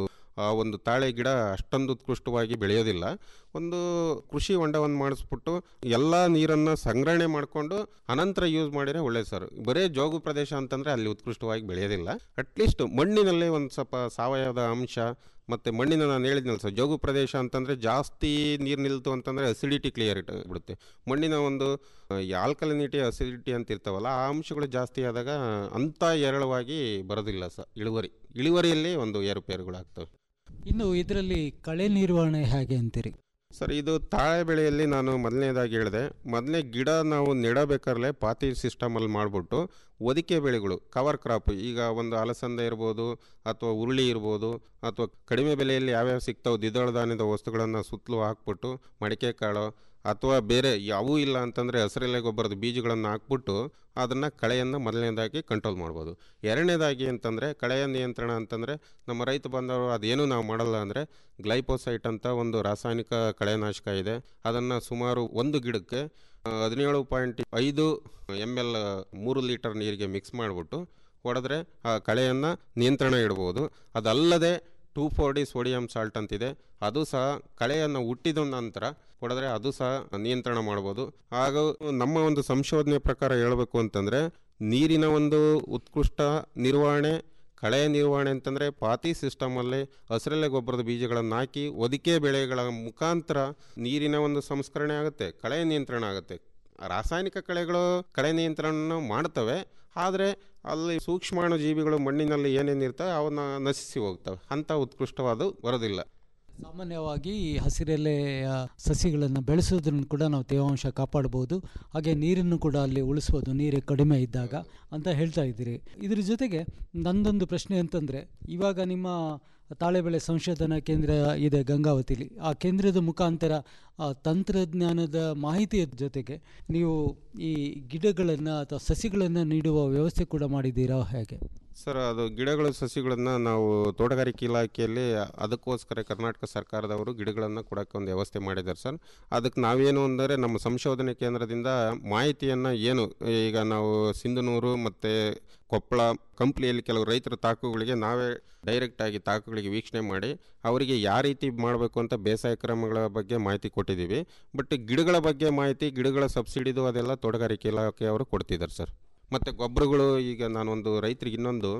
ಆ ಒಂದು ತಾಳೆ ಗಿಡ ಅಷ್ಟೊಂದು ಉತ್ಕೃಷ್ಟವಾಗಿ ಬೆಳೆಯೋದಿಲ್ಲ ಒಂದು ಕೃಷಿ ಹೊಂಡವನ್ನು ಮಾಡಿಸ್ಬಿಟ್ಟು ಎಲ್ಲ ನೀರನ್ನು ಸಂಗ್ರಹಣೆ ಮಾಡಿಕೊಂಡು ಅನಂತರ ಯೂಸ್ ಮಾಡಿದರೆ ಒಳ್ಳೇದು ಸರ್ ಬರೇ ಜೋಗು ಪ್ರದೇಶ ಅಂತಂದರೆ ಅಲ್ಲಿ ಉತ್ಕೃಷ್ಟವಾಗಿ ಬೆಳೆಯೋದಿಲ್ಲ ಅಟ್ಲೀಸ್ಟ್ ಮಣ್ಣಿನಲ್ಲಿ ಒಂದು ಸ್ವಲ್ಪ ಸಾವಯವದ ಅಂಶ ಮತ್ತು ಮಣ್ಣಿನ ನಾನು ಹೇಳಿದ್ನಲ್ಲ ಸರ್ ಜೋಗು ಪ್ರದೇಶ ಅಂತಂದರೆ ಜಾಸ್ತಿ ನೀರು ನಿಲ್ತು ಅಂತಂದರೆ ಅಸಿಡಿಟಿ ಕ್ಲಿಯರ್ ಬಿಡುತ್ತೆ ಮಣ್ಣಿನ ಒಂದು ಆಲ್ಕಲಿನಿಟಿ ಅಸಿಡಿಟಿ ಅಂತ ಇರ್ತಾವಲ್ಲ ಆ ಅಂಶಗಳು ಜಾಸ್ತಿ ಆದಾಗ ಅಂಥ ಏರಳವಾಗಿ ಬರೋದಿಲ್ಲ ಸರ್ ಇಳುವರಿ ಇಳುವರಿಯಲ್ಲಿ ಒಂದು ಏರುಪೇರುಗಳಾಗ್ತವೆ ಇನ್ನು ಇದರಲ್ಲಿ ಕಳೆ ನಿರ್ವಹಣೆ ಹೇಗೆ ಅಂತೀರಿ ಸರ್ ಇದು ತಾಳೆ ಬೆಳೆಯಲ್ಲಿ ನಾನು ಮೊದಲನೇದಾಗಿ ಹೇಳಿದೆ ಮೊದಲನೇ ಗಿಡ ನಾವು ನೆಡಬೇಕಾದ್ರೆ ಪಾತಿ ಸಿಸ್ಟಮಲ್ಲಿ ಮಾಡಿಬಿಟ್ಟು ಒದಿಕೆ ಬೆಳೆಗಳು ಕವರ್ ಕ್ರಾಪ್ ಈಗ ಒಂದು ಅಲಸಂದೆ ಇರ್ಬೋದು ಅಥವಾ ಉರುಳಿ ಇರ್ಬೋದು ಅಥವಾ ಕಡಿಮೆ ಬೆಲೆಯಲ್ಲಿ ಯಾವ್ಯಾವ ಸಿಗ್ತಾವೆ ದ್ವಿದಳ ಧಾನ್ಯದ ವಸ್ತುಗಳನ್ನು ಸುತ್ತಲೂ ಹಾಕ್ಬಿಟ್ಟು ಮಡಿಕೆ ಕಾಳು ಅಥವಾ ಬೇರೆ ಯಾವೂ ಇಲ್ಲ ಅಂತಂದರೆ ಹಸಿರೆಲೆ ಗೊಬ್ಬರದ ಬೀಜಗಳನ್ನು ಹಾಕ್ಬಿಟ್ಟು ಅದನ್ನು ಕಳೆಯನ್ನು ಮೊದಲನೇದಾಗಿ ಕಂಟ್ರೋಲ್ ಮಾಡ್ಬೋದು ಎರಡನೇದಾಗಿ ಅಂತಂದರೆ ಕಳೆಯ ನಿಯಂತ್ರಣ ಅಂತಂದರೆ ನಮ್ಮ ರೈತ ಬಂದವರು ಅದೇನು ನಾವು ಮಾಡಲ್ಲ ಅಂದರೆ ಗ್ಲೈಪೋಸೈಟ್ ಅಂತ ಒಂದು ರಾಸಾಯನಿಕ ಕಳೆನಾಶಕ ಇದೆ ಅದನ್ನು ಸುಮಾರು ಒಂದು ಗಿಡಕ್ಕೆ ಆ, ಹದಿನೇಳು ಪಾಯಿಂಟ್ ಐದು ಎಮ್ ಎಲ್ ಮೂರು ಲೀಟರ್ ನೀರಿಗೆ ಮಿಕ್ಸ್ ಮಾಡಿಬಿಟ್ಟು ಹೊಡೆದ್ರೆ ಆ ಕಳೆಯನ್ನು ನಿಯಂತ್ರಣ ಇಡ್ಬೋದು ಅದಲ್ಲದೆ two four D sodium salt ಅಂತಿದೆ ಅದು ಸಹ ಕಳೆಯನ್ನು ಹುಟ್ಟಿದ ನಂತರ ಹೊಡೆದ್ರೆ ಅದು ಸಹ ನಿಯಂತ್ರಣ ಮಾಡ್ಬೋದು ಹಾಗೂ ನಮ್ಮ ಒಂದು ಸಂಶೋಧನೆ ಪ್ರಕಾರ ಹೇಳಬೇಕು ಅಂತಂದರೆ ನೀರಿನ ಒಂದು ಉತ್ಕೃಷ್ಟ ನಿರ್ವಹಣೆ ಕಳೆ ನಿರ್ವಹಣೆ ಅಂತಂದರೆ ಪಾತಿ ಸಿಸ್ಟಮಲ್ಲಿ ಹಸಿರೆಲೆ ಗೊಬ್ಬರದ ಬೀಜಗಳನ್ನು ಹಾಕಿ ಒದಿಕೆ ಬೆಳೆಗಳ ಮುಖಾಂತರ ನೀರಿನ ಒಂದು ಸಂಸ್ಕರಣೆ ಆಗುತ್ತೆ ಕಳೆ ನಿಯಂತ್ರಣ ಆಗುತ್ತೆ ರಾಸಾಯನಿಕ ಕಳೆಗಳು ಕಳೆ ನಿಯಂತ್ರಣ ಮಾಡ್ತವೆ ಆದರೆ ಅಲ್ಲಿ ಸೂಕ್ಷ್ಮಾಣು ಜೀವಿಗಳು ಮಣ್ಣಿನಲ್ಲಿ ಏನೇನು ಇರ್ತವೆ ಅವನ್ನ ನಶಿಸಿ ಹೋಗ್ತವೆ ಅಂಥ ಉತ್ಕೃಷ್ಟವಾದ ಬರೋದಿಲ್ಲ ಸಾಮಾನ್ಯವಾಗಿ ಈ ಹಸಿರೆಲೆಯ ಸಸಿಗಳನ್ನು ಬೆಳೆಸೋದ್ರನ್ನು ಕೂಡ ನಾವು ತೇವಾಂಶ ಕಾಪಾಡ್ಬೋದು ಹಾಗೆ ನೀರನ್ನು ಕೂಡ ಅಲ್ಲಿ ಉಳಿಸ್ಬೋದು ನೀರು ಕಡಿಮೆ ಇದ್ದಾಗ ಅಂತ ಹೇಳ್ತಾ ಇದ್ದೀರಿ ಇದ್ರ ಜೊತೆಗೆ ನಂದೊಂದು ಪ್ರಶ್ನೆ ಅಂತಂದರೆ ಇವಾಗ ನಿಮ್ಮ ತಾಳೆ ಬೆಳೆ ಸಂಶೋಧನಾ ಕೇಂದ್ರ ಇದೆ ಗಂಗಾವತಿಲಿ ಆ ಕೇಂದ್ರದ ಮುಖಾಂತರ ಆ ತಂತ್ರಜ್ಞಾನದ ಮಾಹಿತಿಯ ಜೊತೆಗೆ ನೀವು ಈ ಗಿಡಗಳನ್ನು ಅಥವಾ ಸಸಿಗಳನ್ನು ನೀಡುವ ವ್ಯವಸ್ಥೆ ಕೂಡ ಮಾಡಿದ್ದೀರಾ ಹೇಗೆ ಸರ್ ಅದು ಗಿಡಗಳ ಸಸಿಗಳನ್ನು ನಾವು ತೋಟಗಾರಿಕೆ ಇಲಾಖೆಯಲ್ಲಿ ಅದಕ್ಕೋಸ್ಕರ ಕರ್ನಾಟಕ ಸರ್ಕಾರದವರು ಗಿಡಗಳನ್ನು ಕೊಡೋಕ್ಕೆ ಒಂದು ವ್ಯವಸ್ಥೆ ಮಾಡಿದ್ದಾರೆ ಸರ್ ಅದಕ್ಕೆ ನಾವೇನು ಅಂದರೆ ನಮ್ಮ ಸಂಶೋಧನೆ ಕೇಂದ್ರದಿಂದ ಮಾಹಿತಿಯನ್ನು ಏನು ಈಗ ನಾವು ಸಿಂಧನೂರು ಮತ್ತು ಕೊಪ್ಪಳ ಕಂಪ್ನಿಯಲ್ಲಿ ಕೆಲವು ರೈತರ ತಾಕುಗಳಿಗೆ ನಾವೇ ಡೈರೆಕ್ಟಾಗಿ ತಾಕುಗಳಿಗೆ ವೀಕ್ಷಣೆ ಮಾಡಿ ಅವರಿಗೆ ಯಾವ ರೀತಿ ಮಾಡಬೇಕು ಅಂತ ಬೇಸಾಯ ಕ್ರಮಗಳ ಬಗ್ಗೆ ಮಾಹಿತಿ ಕೊಟ್ಟಿದ್ದೀವಿ ಬಟ್ ಗಿಡಗಳ ಬಗ್ಗೆ ಮಾಹಿತಿ ಗಿಡಗಳ ಸಬ್ಸಿಡಿದು ಅದೆಲ್ಲ ತೋಟಗಾರಿಕೆ ಇಲಾಖೆಯವರು ಕೊಡ್ತಿದ್ದಾರೆ ಸರ್ ಮತ್ತು ಗೊಬ್ಬರಗಳು ಈಗ ನಾನೊಂದು ರೈತರಿಗೆ ಇನ್ನೊಂದು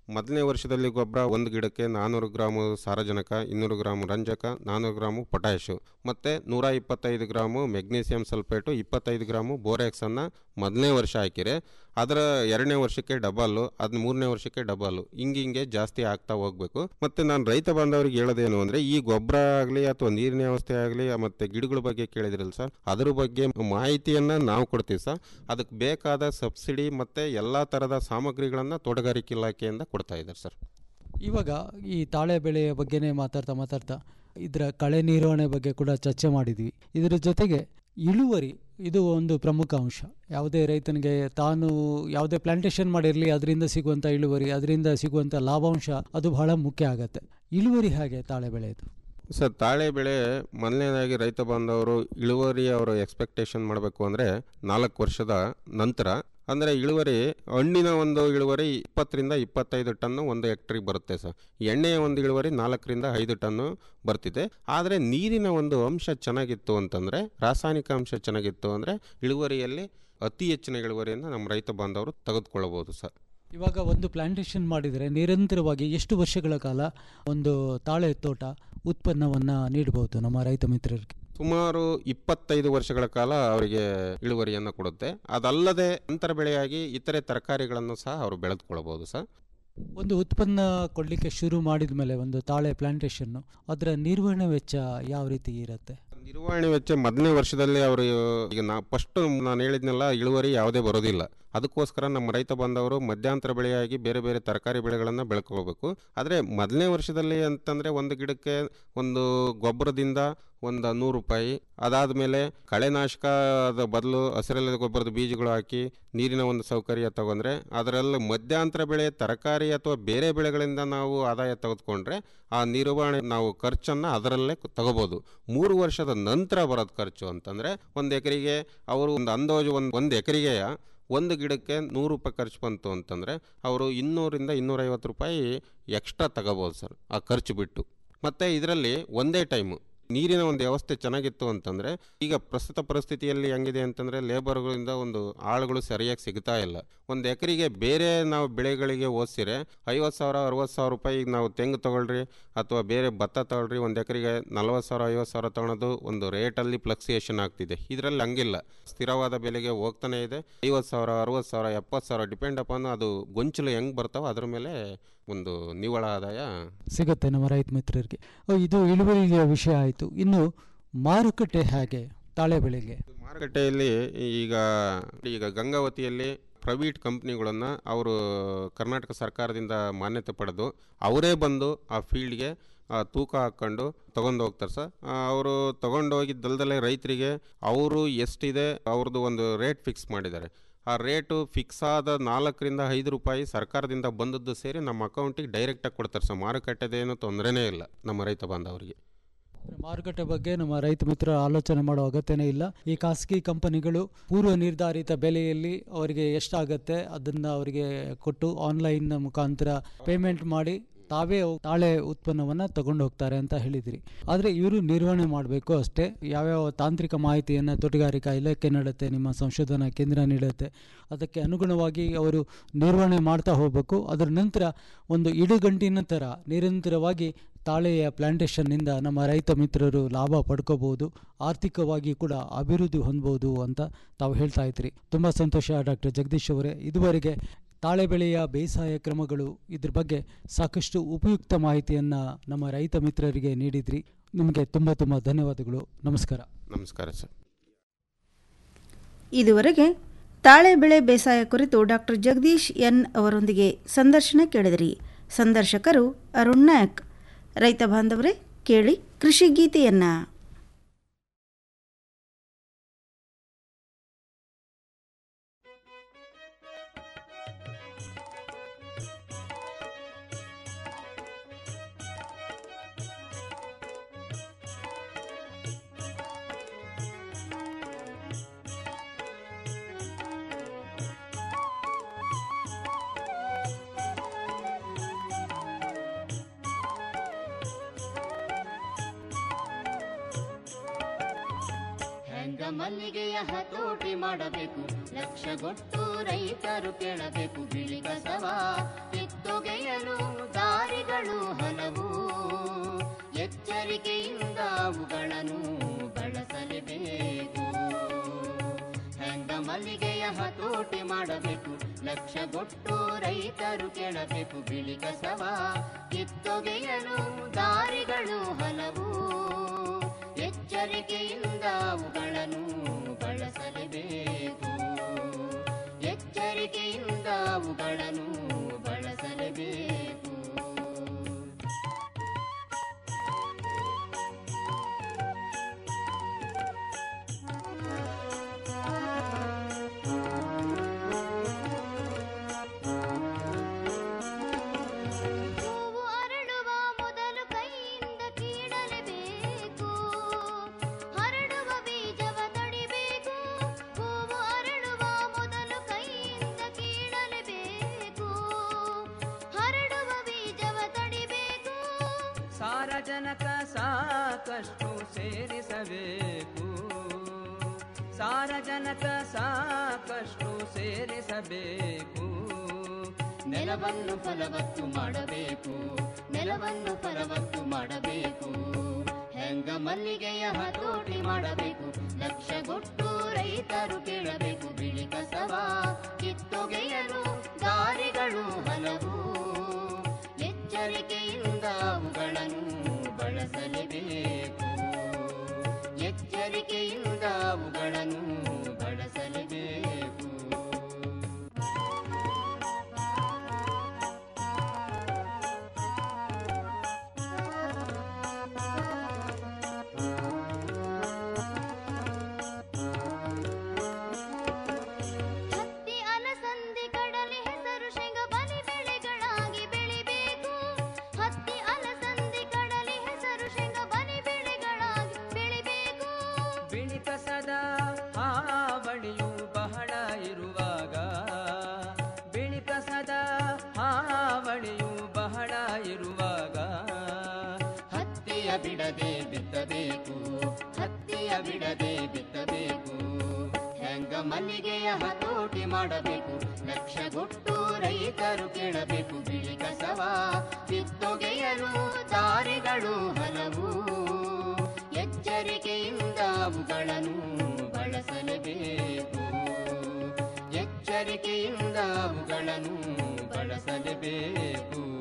ಮೊದಲನೇ ವರ್ಷದಲ್ಲಿ ಗೊಬ್ಬರ ಒಂದು ಗಿಡಕ್ಕೆ ನಾನ್ನೂರು ಗ್ರಾಮು ಸಾರಜನಕ ಇನ್ನೂರು ಗ್ರಾಮ್ ರಂಜಕ ನಾನ್ನೂರು ಗ್ರಾಮು ಪೊಟ್ಯಾಶು ಮತ್ತು ನೂರ ಇಪ್ಪತ್ತೈದು ಗ್ರಾಮು ಮೆಗ್ನೀಸಿಯಂ ಸಲ್ಫೇಟು ಇಪ್ಪತ್ತೈದು ಗ್ರಾಮು ಬೋರೆಕ್ಸನ್ನು ಮೊದಲನೇ ವರ್ಷ ಹಾಕಿರೆ ಅದರ ಎರಡನೇ ವರ್ಷಕ್ಕೆ ಡಬಲ್ಲು ಅದು ಮೂರನೇ ವರ್ಷಕ್ಕೆ ಡಬಲ್ಲು ಹಿಂಗೆ ಹಿಂಗೆ ಜಾಸ್ತಿ ಆಗ್ತಾ ಹೋಗಬೇಕು ಮತ್ತು ನಾನು ರೈತ ಬಾಂಧವರಿಗೆ ಹೇಳೋದೇನು ಅಂದರೆ ಈ ಗೊಬ್ಬರ ಆಗಲಿ ಅಥವಾ ನೀರಿನ ವ್ಯವಸ್ಥೆ ಆಗಲಿ ಮತ್ತು ಗಿಡಗಳ ಬಗ್ಗೆ ಕೇಳಿದ್ರಲ್ಲ ಸರ್ ಅದ್ರ ಬಗ್ಗೆ ಮಾಹಿತಿಯನ್ನು ನಾವು ಕೊಡ್ತೀವಿ ಸರ್ ಅದಕ್ಕೆ ಬೇಕಾದ ಸಬ್ಸಿಡಿ ಮತ್ತು ಎಲ್ಲ ಥರದ ಸಾಮಗ್ರಿಗಳನ್ನು ತೋಟಗಾರಿಕೆ ಇಲಾಖೆಯಿಂದ ಕೊಡ್ತಾ ಇದ್ದಾರೆ ಸರ್ ಇವಾಗ ಈ ತಾಳೆ ಬೆಳೆಯ ಬಗ್ಗೆನೇ ಮಾತಾಡ್ತಾ ಮಾತಾಡ್ತಾ ಇದರ ಕಳೆ ನಿರ್ವಹಣೆ ಬಗ್ಗೆ ಕೂಡ ಚರ್ಚೆ ಮಾಡಿದ್ವಿ ಇದರ ಜೊತೆಗೆ ಇಳುವರಿ ಇದು ಒಂದು ಪ್ರಮುಖ ಅಂಶ ಯಾವುದೇ ರೈತನಿಗೆ ತಾನು ಯಾವುದೇ ಪ್ಲಾಂಟೇಶನ್ ಮಾಡಿರಲಿ ಅದರಿಂದ ಸಿಗುವಂಥ ಇಳುವರಿ ಅದರಿಂದ ಸಿಗುವಂಥ ಲಾಭಾಂಶ ಅದು ಬಹಳ ಮುಖ್ಯ ಆಗತ್ತೆ ಇಳುವರಿ ಹೇಗೆ ತಾಳೆ ಬೆಳೆಯದು ಸರ್ ತಾಳೆ ಬೆಳೆ ಮೊದಲನೇದಾಗಿ ರೈತ ಬಾಂಧವರು ಇಳುವರಿ ಅವರು ಎಕ್ಸ್ಪೆಕ್ಟೇಷನ್ ಮಾಡಬೇಕು ಅಂದರೆ ನಾಲ್ಕು ವರ್ಷದ ನಂತರ ಅಂದರೆ ಇಳುವರಿ ಹಣ್ಣಿನ ಒಂದು ಇಳುವರಿ ಇಪ್ಪತ್ತರಿಂದ ಇಪ್ಪತ್ತೈದು ಟನ್ನು ಒಂದು ಹೆಕ್ಟ್ರಿಗೆ ಬರುತ್ತೆ ಸರ್ ಎಣ್ಣೆಯ ಒಂದು ಇಳುವರಿ ನಾಲ್ಕರಿಂದ ಐದು ಟನ್ನು ಬರ್ತಿದೆ ಆದರೆ ನೀರಿನ ಒಂದು ಅಂಶ ಚೆನ್ನಾಗಿತ್ತು ಅಂತಂದರೆ ರಾಸಾಯನಿಕ ಅಂಶ ಚೆನ್ನಾಗಿತ್ತು ಅಂದರೆ ಇಳುವರಿಯಲ್ಲಿ ಅತಿ ಹೆಚ್ಚಿನ ಇಳುವರಿಯನ್ನು ನಮ್ಮ ರೈತ ಬಾಂಧವರು ತೆಗೆದುಕೊಳ್ಳಬಹುದು ಸರ್ ಇವಾಗ ಒಂದು ಪ್ಲಾಂಟೇಶನ್ ಮಾಡಿದರೆ ನಿರಂತರವಾಗಿ ಎಷ್ಟು ವರ್ಷಗಳ ಕಾಲ ಒಂದು ತಾಳೆ ತೋಟ ಉತ್ಪನ್ನವನ್ನು ನೀಡಬಹುದು ನಮ್ಮ ರೈತ ಮಿತ್ರರಿಗೆ ಸುಮಾರು ಇಪ್ಪತ್ತೈದು ವರ್ಷಗಳ ಕಾಲ ಅವರಿಗೆ ಇಳುವರಿಯನ್ನು ಕೊಡುತ್ತೆ ಅದಲ್ಲದೆ ಅಂತರ ಬೆಳೆಯಾಗಿ ಇತರೆ ತರಕಾರಿಗಳನ್ನು ಸಹ ಅವರು ಬೆಳೆದುಕೊಳ್ಳಬಹುದು ಸರ್ ಒಂದು ಉತ್ಪನ್ನ ಕೊಡಲಿಕ್ಕೆ ಶುರು ಮಾಡಿದ ಮೇಲೆ ಒಂದು ತಾಳೆ ಪ್ಲಾಂಟೇಶನ್ನು ಅದರ ನಿರ್ವಹಣೆ ವೆಚ್ಚ ಯಾವ ರೀತಿ ಇರುತ್ತೆ ನಿರ್ವಹಣೆ ವೆಚ್ಚ ಮೊದಲನೇ ವರ್ಷದಲ್ಲಿ ಅವರು ಈಗ ನಾ ಫಸ್ಟ್ ನಾನು ಹೇಳಿದ್ನೆಲ್ಲ ಇಳುವರಿ ಯಾವುದೇ ಬರೋದಿಲ್ಲ ಅದಕ್ಕೋಸ್ಕರ ನಮ್ಮ ರೈತ ಬಾಂಧವರು ಮಧ್ಯಂತರ ಬೆಳೆಯಾಗಿ ಬೇರೆ ಬೇರೆ ತರಕಾರಿ ಬೆಳೆಗಳನ್ನು ಬೆಳ್ಕೋಬೇಕು ಆದರೆ ಮೊದಲನೇ ವರ್ಷದಲ್ಲಿ ಅಂತಂದರೆ ಒಂದು ಗಿಡಕ್ಕೆ ಒಂದು ಗೊಬ್ಬರದಿಂದ ಒಂದು ನೂರು ರೂಪಾಯಿ ಅದಾದಮೇಲೆ ಕಳೆನಾಶಕದ ಬದಲು ಹಸಿರೆಲೆ ಗೊಬ್ಬರದ ಬೀಜಗಳು ಹಾಕಿ ನೀರಿನ ಒಂದು ಸೌಕರ್ಯ ತಗೊಂಡ್ರೆ ಅದರಲ್ಲಿ ಮಧ್ಯಂತರ ಬೆಳೆ ತರಕಾರಿ ಅಥವಾ ಬೇರೆ ಬೆಳೆಗಳಿಂದ ನಾವು ಆದಾಯ ತೆಗೆದುಕೊಂಡ್ರೆ ಆ ನಿರ್ವಹಣೆ ನಾವು ಖರ್ಚನ್ನು ಅದರಲ್ಲೇ ತಗೋಬೋದು ಮೂರು ವರ್ಷದ ನಂತರ ಬರೋದು ಖರ್ಚು ಅಂತಂದರೆ ಒಂದು ಎಕರೆಗೆ ಅವರು ಒಂದು ಅಂದಾಜು ಒಂದು ಒಂದು ಎಕರೆಗೆ ಒಂದು ಗಿಡಕ್ಕೆ ನೂರು ರೂಪಾಯಿ ಖರ್ಚು ಬಂತು ಅಂತಂದರೆ ಅವರು ಇನ್ನೂರಿಂದ ಇನ್ನೂರೈವತ್ತು ರೂಪಾಯಿ ಎಕ್ಸ್ಟ್ರಾ ತಗೋಬೋದು ಸರ್ ಆ ಖರ್ಚು ಬಿಟ್ಟು ಮತ್ತು ಇದರಲ್ಲಿ ಒಂದೇ ಟೈಮು ನೀರಿನ ಒಂದು ವ್ಯವಸ್ಥೆ ಚೆನ್ನಾಗಿತ್ತು ಅಂತಂದರೆ ಈಗ ಪ್ರಸ್ತುತ ಪರಿಸ್ಥಿತಿಯಲ್ಲಿ ಹೆಂಗಿದೆ ಅಂತಂದರೆ ಲೇಬರ್ಗಳಿಂದ ಒಂದು ಆಳುಗಳು ಸರಿಯಾಗಿ ಸಿಗ್ತಾ ಇಲ್ಲ ಒಂದು ಎಕರೆಗೆ ಬೇರೆ ನಾವು ಬೆಳೆಗಳಿಗೆ ಹೋಲಿಸಿರೆ ಐವತ್ತು ಸಾವಿರ ಅರವತ್ತು ಸಾವಿರ ರೂಪಾಯಿ ನಾವು ತೆಂಗು ತೊಗೊಳ್ರಿ ಅಥವಾ ಬೇರೆ ಭತ್ತ ತಗೊಳ್ರಿ ಒಂದು ಎಕರೆಗೆ ನಲ್ವತ್ತು ಸಾವಿರ ಐವತ್ತು ಸಾವಿರ ತೊಗೊಳೋದು ಒಂದು ರೇಟಲ್ಲಿ ಫ್ಲಕ್ಸಿಯೇಷನ್ ಆಗ್ತಿದೆ ಇದರಲ್ಲಿ ಹಂಗಿಲ್ಲ ಸ್ಥಿರವಾದ ಬೆಲೆಗೆ ಹೋಗ್ತಾನೆ ಇದೆ ಐವತ್ತು ಸಾವಿರ ಅರವತ್ತು ಸಾವಿರ ಎಪ್ಪತ್ತು ಸಾವಿರ ಡಿಪೆಂಡ್ ಅಪಾನ್ ಅದು ಗೊಂಚಲು ಹೆಂಗೆ ಬರ್ತಾವೋ ಅದ್ರ ಮೇಲೆ ಒಂದು ನಿವ್ವಳ ಆದಾಯ ಸಿಗುತ್ತೆ ನಮ್ಮ ರೈತ ಮಿತ್ರರಿಗೆ ಓ, ಇದು ಇಳುವರಿಯ ವಿಷಯ ಆಯಿತು ಇನ್ನು ಮಾರುಕಟ್ಟೆ ಹೇಗೆ ತಾಳೆ ಬೆಳೆಗೆ ಮಾರುಕಟ್ಟೆಯಲ್ಲಿ ಈಗ ಈಗ ಗಂಗಾವತಿಯಲ್ಲಿ ಪ್ರೈವೇಟ್ ಕಂಪ್ನಿಗಳನ್ನು ಅವರು ಕರ್ನಾಟಕ ಸರ್ಕಾರದಿಂದ ಮಾನ್ಯತೆ ಪಡೆದು ಅವರೇ ಬಂದು ಆ ಫೀಲ್ಡ್ಗೆ ತೂಕ ಹಾಕ್ಕೊಂಡು ತೊಗೊಂಡು ಹೋಗ್ತಾರೆ ಸರ್ ಅವರು ತೊಗೊಂಡೋಗಿದ್ದಲ್ದಲ್ಲೇ ರೈತರಿಗೆ ಅವರು ಎಷ್ಟಿದೆ ಅವ್ರದ್ದು ಒಂದು ರೇಟ್ ಫಿಕ್ಸ್ ಮಾಡಿದ್ದಾರೆ ಆ ರೇಟು ಫಿಕ್ಸ್ ಆದ ನಾಲ್ಕರಿಂದ ಐದು ರೂಪಾಯಿ ಸರ್ಕಾರದಿಂದ ಬಂದದ್ದು ಸೇರಿ ನಮ್ಮ ಅಕೌಂಟಿಗೆ ಡೈರೆಕ್ಟಾಗಿ ಕೊಡ್ತಾರೆ ಸರ್ ಮಾರುಕಟ್ಟೆದೇನು ತೊಂದರೆನೇ ಇಲ್ಲ ನಮ್ಮ ರೈತ ಬಾಂಧವರಿಗೆ ಮಾರುಕಟ್ಟೆ ಬಗ್ಗೆ ನಮ್ಮ ರೈತ ಮಿತ್ರ ಆಲೋಚನೆ ಮಾಡೋ ಅಗತ್ಯನೇ ಇಲ್ಲ ಈ ಖಾಸಗಿ ಕಂಪನಿಗಳು ಪೂರ್ವ ನಿರ್ಧಾರಿತ ಬೆಲೆಯಲ್ಲಿ ಅವರಿಗೆ ಎಷ್ಟಾಗತ್ತೆ ಅದನ್ನು ಅವರಿಗೆ ಕೊಟ್ಟು ಆನ್ಲೈನ್ ಮುಖಾಂತರ ಪೇಮೆಂಟ್ ಮಾಡಿ ತಾವೇ ಅವು ತಾಳೆ ಉತ್ಪನ್ನವನ್ನು ತಗೊಂಡು ಹೋಗ್ತಾರೆ ಅಂತ ಹೇಳಿದಿರಿ ಆದರೆ ಇವರು ನಿರ್ವಹಣೆ ಮಾಡಬೇಕು ಅಷ್ಟೇ ಯಾವ್ಯಾವ ತಾಂತ್ರಿಕ ಮಾಹಿತಿಯನ್ನು ತೋಟಗಾರಿಕಾ ಇಲಾಖೆ ನೀಡುತ್ತೆ ನಿಮ್ಮ ಸಂಶೋಧನಾ ಕೇಂದ್ರ ನೀಡುತ್ತೆ ಅದಕ್ಕೆ ಅನುಗುಣವಾಗಿ ಅವರು ನಿರ್ವಹಣೆ ಮಾಡ್ತಾ ಹೋಗಬೇಕು ಅದರ ನಂತರ ಒಂದು ಇಡುಗಂಟಿನ ಥರ ನಿರಂತರವಾಗಿ ತಾಳೆಯ ಪ್ಲಾಂಟೇಶನ್ನಿಂದ ನಮ್ಮ ರೈತ ಮಿತ್ರರು ಲಾಭ ಪಡ್ಕೋಬಹುದು ಆರ್ಥಿಕವಾಗಿ ಕೂಡ ಅಭಿವೃದ್ಧಿ ಹೊಂದ್ಬೋದು ಅಂತ ತಾವು ಹೇಳ್ತಾ ಇದ್ರಿ ತುಂಬ ಸಂತೋಷ ಡಾಕ್ಟರ್ ಜಗದೀಶ್ ಅವರೇ ಇದುವರೆಗೆ ತಾಳೆ ಬೆಳೆಯ ಬೇಸಾಯ ಕ್ರಮಗಳು ಇದ್ರ ಬಗ್ಗೆ ಸಾಕಷ್ಟು ಉಪಯುಕ್ತ ಮಾಹಿತಿಯನ್ನು ನಮ್ಮ ರೈತ ಮಿತ್ರರಿಗೆ ನೀಡಿದ್ರಿ ನಿಮಗೆ ತುಂಬ ತುಂಬ ಧನ್ಯವಾದಗಳು ನಮಸ್ಕಾರ ನಮಸ್ಕಾರ ಸರ್ ಇದುವರೆಗೆ ತಾಳೆ ಬೆಳೆ ಬೇಸಾಯ ಕುರಿತು ಡಾಕ್ಟರ್ ಜಗದೀಶ್ ಎನ್ ಅವರೊಂದಿಗೆ ಸಂದರ್ಶನ ಕೇಳಿದಿರಿ ಸಂದರ್ಶಕರು ಅರುಣ್ ನಾಯಕ್ ರೈತ ಬಾಂಧವರೇ ಕೇಳಿ ಕೃಷಿ ಗೀತೆಯನ್ನ ಮಲ್ಲಿಗೆಯ ಹತೋಟಿ ಮಾಡಬೇಕು ಲಕ್ಷಗೊಟ್ಟು ರೈತರು ಕೇಳಬೇಕು ಬಿಳಿ ಕಸವ ಕಿತ್ತೊಗೆಯಲು ದಾರಿಗಳು ಹಲವು ಎಚ್ಚರಿಕೆಯಿಂದ ಅವುಗಳನ್ನು ಬಳಸಲೇಬೇಕು ಹೆಂಗ ಮಲ್ಲಿಗೆಯ ಹತೋಟಿ ಮಾಡಬೇಕು ಲಕ್ಷಗೊಟ್ಟು ರೈತರು ಕೇಳಬೇಕು ಬಿಳಿ ಕಸವ ಕಿತ್ತೊಗೆಯಲು ದಾರಿಗಳು ಹಲವು ಎಚ್ಚರಿಕೆಯಿಂದ ಅವುಗಳನ್ನು ಬಳಸಲೇಬೇಕು ಎಚ್ಚರಿಕೆಯಿಂದ ಅವುಗಳನ್ನು ಬಳಸಲೇಬೇಕು ಹೂವು ಅರಳುವ ಮೊದಲು ಕೈಯಿಂದ ಕೀಳಲೇಬೇಕು ಹರಡುವ ಬೀಜವ ತಡಿಬೇಕು ಹೂವು ಅರಳುವ ಮೊದಲು ಕೈಯಿಂದ ಕೀಳಲೇಬೇಕು ಹರಡುವ ಬೀಜವ ತಡಿಬೇಕು ಸಾರಜನಕ ಸಾಕಷ್ಟು ಸೇರಿಸಬೇಕು ಸಾರಜನಕ ಸಾಕಷ್ಟು ಸೇರಿಸಬೇಕು ನೆಲವನ್ನು ಫಲವತ್ತು ಮಾಡಬೇಕು ನೆಲವನ್ನು ಫಲವತ್ತು ಮಾಡಬೇಕು ಹೆಂಗ ಮಲ್ಲಿಗೆಯ ಹತೋಟಿ ಮಾಡಬೇಕು ಲಕ್ಷಗೊಟ್ಟು ರೈತರು ಕೇಳಬೇಕು ಬಿಳಿ ಕಸವ ಕಿತ್ತೊಗೆಯಲು ದಾರಿಗಳು ಹಲವು ಎಚ್ಚರಿಕೆಯಿಂದ ಅವುಗಳನ್ನು ಬಳಸಲೇಬೇಕು ಎಚ್ಚರಿಕೆಯಿಂದ ಅವುಗಳನ್ನು ಬಳಸಲೇಬೇಕು ಹತ್ತಿ ಅಲಸಂದಿ ಕಡಲೆ ಹೆಸರು ಶೇಂಗ ಬಲಿ ಬೆಳೆಗಳಾಗಿ ಬೆಳಿಬೇಕು ಹತ್ತಿ ಅಲಸಂದಿ ಕಡಲೆ ಹೆಸರು ಶೇಂಗ ಬಲಿ ಬೆಳೆಗಳಾಗಿ ಬೆಳಿಬೇಕು ಬಿಳಿ ಕಸದ ಹಾವಳಿಯು ಬಹಳ ಇರುವಾಗ ಬಿಳಿ ಕಸದ ಹಾವಳಿಯು ಬಹಳ ಇರುವಾಗ ಹತ್ತಿಯ ಬಿಡದೆ ಬಿತ್ತಬೇಕು ಹತ್ತಿಯ ಬಿಡದೆ ಬಿತ್ತಬೇಕು ಹೆಂಗ ಮಲ್ಲಿಗೆಯ ಹತೋಟಿ ಮಾಡಬೇಕು ಲಕ್ಷಗೊಟ್ಟು ರೈತರು ಕೇಳಬೇಕು ಬಿಳಿ ಕಸವ ಕಿತ್ತೊಗೆಯಲು ದಾರಿಗಳು ಹಲವು ಎಚ್ಚರಿಕೆಯಿಂದ ಅವುಗಳನ್ನು ಬಳಸಲೇಬೇಕು ಎಚ್ಚರಿಕೆಯಿಂದ ಅವುಗಳನ್ನು ಬಳಸಲೇಬೇಕು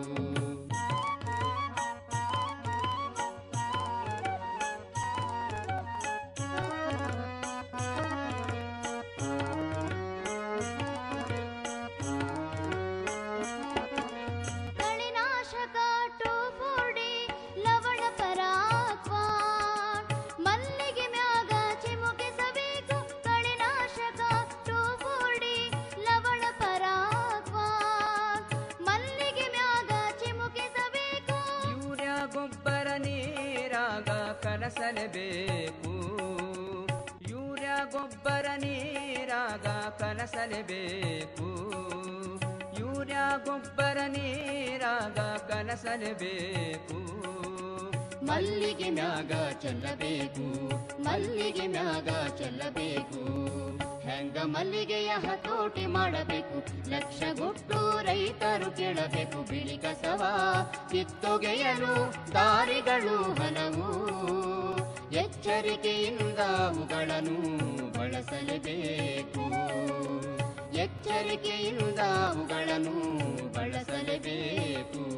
ಕಳೆನಾಶಕ ಟೋಫೋಡಿ ಲವಣ ಪರಾಕ್ವಾನ್ ಮಲ್ಲಿಗೆ ಮ್ಯಾಗ ಚಿಮುಕಿಸಬೇಕು ಕಳೆನಾಶಕ ಟೋಫೋಡಿ ಲವಣ ಪರಾಕ್ವಾನ್ ಮಲ್ಲಿಗೆ ಮ್ಯಾಗ ಚಿಮುಕಿಸಬೇಕು ಯೂರಿಯಾ ಗೊಬ್ಬರ ನೀರಾಗ ಕಲಸಲೇಬೇಕು ಯೂರಿಯಾ ಗೊಬ್ಬರ ನೀರಾಗ ಕಲಸಲೇಬೇಕು ಯೂರಿಯಾ ಗೊಬ್ಬರ ನೀರಾಗ ಕಲಸಲೇಬೇಕು ಮಲ್ಲಿಗೆ ಮ್ಯಾಗ ಚೆಲ್ಲಬೇಕು ಮಲ್ಲಿಗೆ ಮ್ಯಾಗ ಚೆಲ್ಲಬೇಕು ಹೆಂಗ ಮಲ್ಲಿಗೆಯ ಹತೋಟಿ ಮಾಡಬೇಕು ಲಕ್ಷಗೊಟ್ಟು ರೈತರು ಕೇಳಬೇಕು ಬಿಳಿ ಕಸವ ಕಿತ್ತೊಗೆಯಲು ದಾರಿಗಳು ಹಲವು ಎಚ್ಚರಿಕೆಯಿಂದ ಅವುಗಳನ್ನು ಬಳಸಲೇಬೇಕು ಎಚ್ಚರಿಕೆಯಿಂದ ಅವುಗಳನ್ನು ಬಳಸಲೇಬೇಕು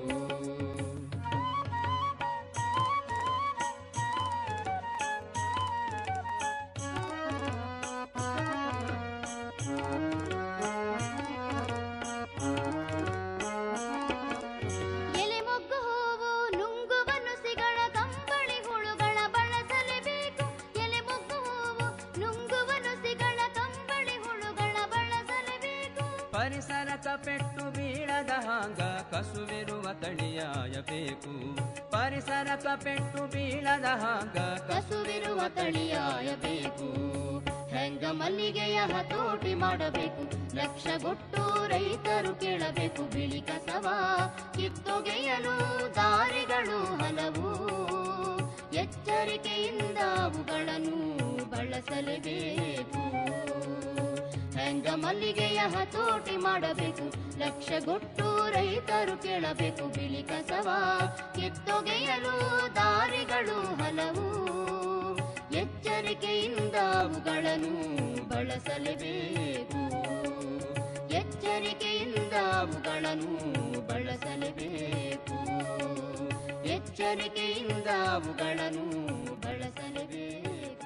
ಎಲೆ ಮೊಗ್ಗು ಹೂವು ನುಂಗುವ ನುಸಿಗಳ ಕಂಬಳಿ ಹುಳುಗಳ ಬಳಸಲೇಬೇಕು ಎಲೆ ಮೊಗ್ಗು ಹೂವು ನುಂಗುವ ನುಸಿಗಳ ಕಂಬಳಿ ಹುಳುಗಳ ಬಳಸಲೇಬೇಕು ಪರಿಸರಕ ಪೆಟ್ಟು ಬೀಳದ ಹಾಂಗ ಕಸುವಿರುವ ತಳಿಯಾಯಬೇಕು ಪರಿಸರಕ ಪೆಟ್ಟು ಬೀಳದ ಹಾಂಗ ಕಸುವಿರುವ ತಳಿಯಾಯಬೇಕು ಹೆಂಗ ಮಲ್ಲಿಗೆಯ ಹತೋಟಿ ಮಾಡಬೇಕು ಲಕ್ಷಗೊಟ್ಟು ರೈತರು ಕೇಳಬೇಕು ಬಿಳಿ ಕಸವ ಕಿತ್ತೊಗೆಯಲು ದಾರಿಗಳು ಹಲವು ಎಚ್ಚರಿಕೆಯಿಂದ ಅವುಗಳನ್ನು ಬಳಸ ಬಳಸಲೇಬೇಕು ಹೆಂಗ ಮಲ್ಲಿಗೆಯ ಹತೋಟಿ ಮಾಡಬೇಕು ಲಕ್ಷಗೊಟ್ಟು ರೈತರು ಕೇಳಬೇಕು ಬಿಳಿ ಕಸವ ಕಿತ್ತೊಗೆಯಲು ದಾರಿಗಳು ಹಲವು ಎಚ್ಚರಿಕೆಯಿಂದ ಅವುಗಳನ್ನು ಬಳಸಲೇಬೇಕು ಎಚ್ಚರಿಕೆಯಿಂದ ಅವುಗಳನ್ನು ಬಳಸಲೇಬೇಕು ಎಚ್ಚರಿಕೆಯಿಂದ ಅವುಗಳನ್ನು ಬಳಸಲೇಬೇಕು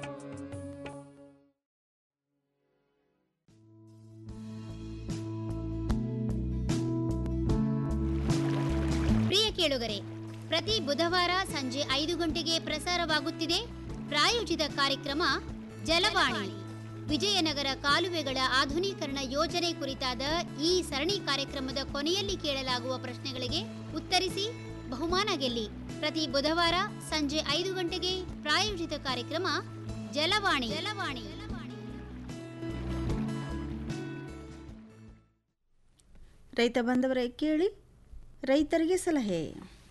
ಪ್ರಿಯ ಕೇಳುಗರೆ ಪ್ರತಿ ಬುಧವಾರ ಸಂಜೆ ಐದು ಗಂಟೆಗೆ ಪ್ರಸಾರವಾಗುತ್ತಿದೆ ಪ್ರಾಯೋಜಿತ ಕಾರ್ಯಕ್ರಮ ಜಲವಾಣಿ ವಿಜಯನಗರ ಕಾಲುವೆಗಳ ಆಧುನೀಕರಣ ಯೋಜನೆ ಕುರಿತಾದ ಈ ಸರಣಿ ಕಾರ್ಯಕ್ರಮದ ಕೊನೆಯಲ್ಲಿ ಕೇಳಲಾಗುವ ಪ್ರಶ್ನೆಗಳಿಗೆ ಉತ್ತರಿಸಿ ಬಹುಮಾನ ಗೆಲ್ಲಿ ಪ್ರತಿ ಬುಧವಾರ ಸಂಜೆ ಐದು ಗಂಟೆಗೆ ಪ್ರಾಯೋಜಿತ ಕಾರ್ಯಕ್ರಮ ಜಲವಾಣಿ ಜಲವಾಣಿ ರೈತ ಬಂದವರೇ ಕೇಳಿ ರೈತರಿಗೆ ಸಲಹೆ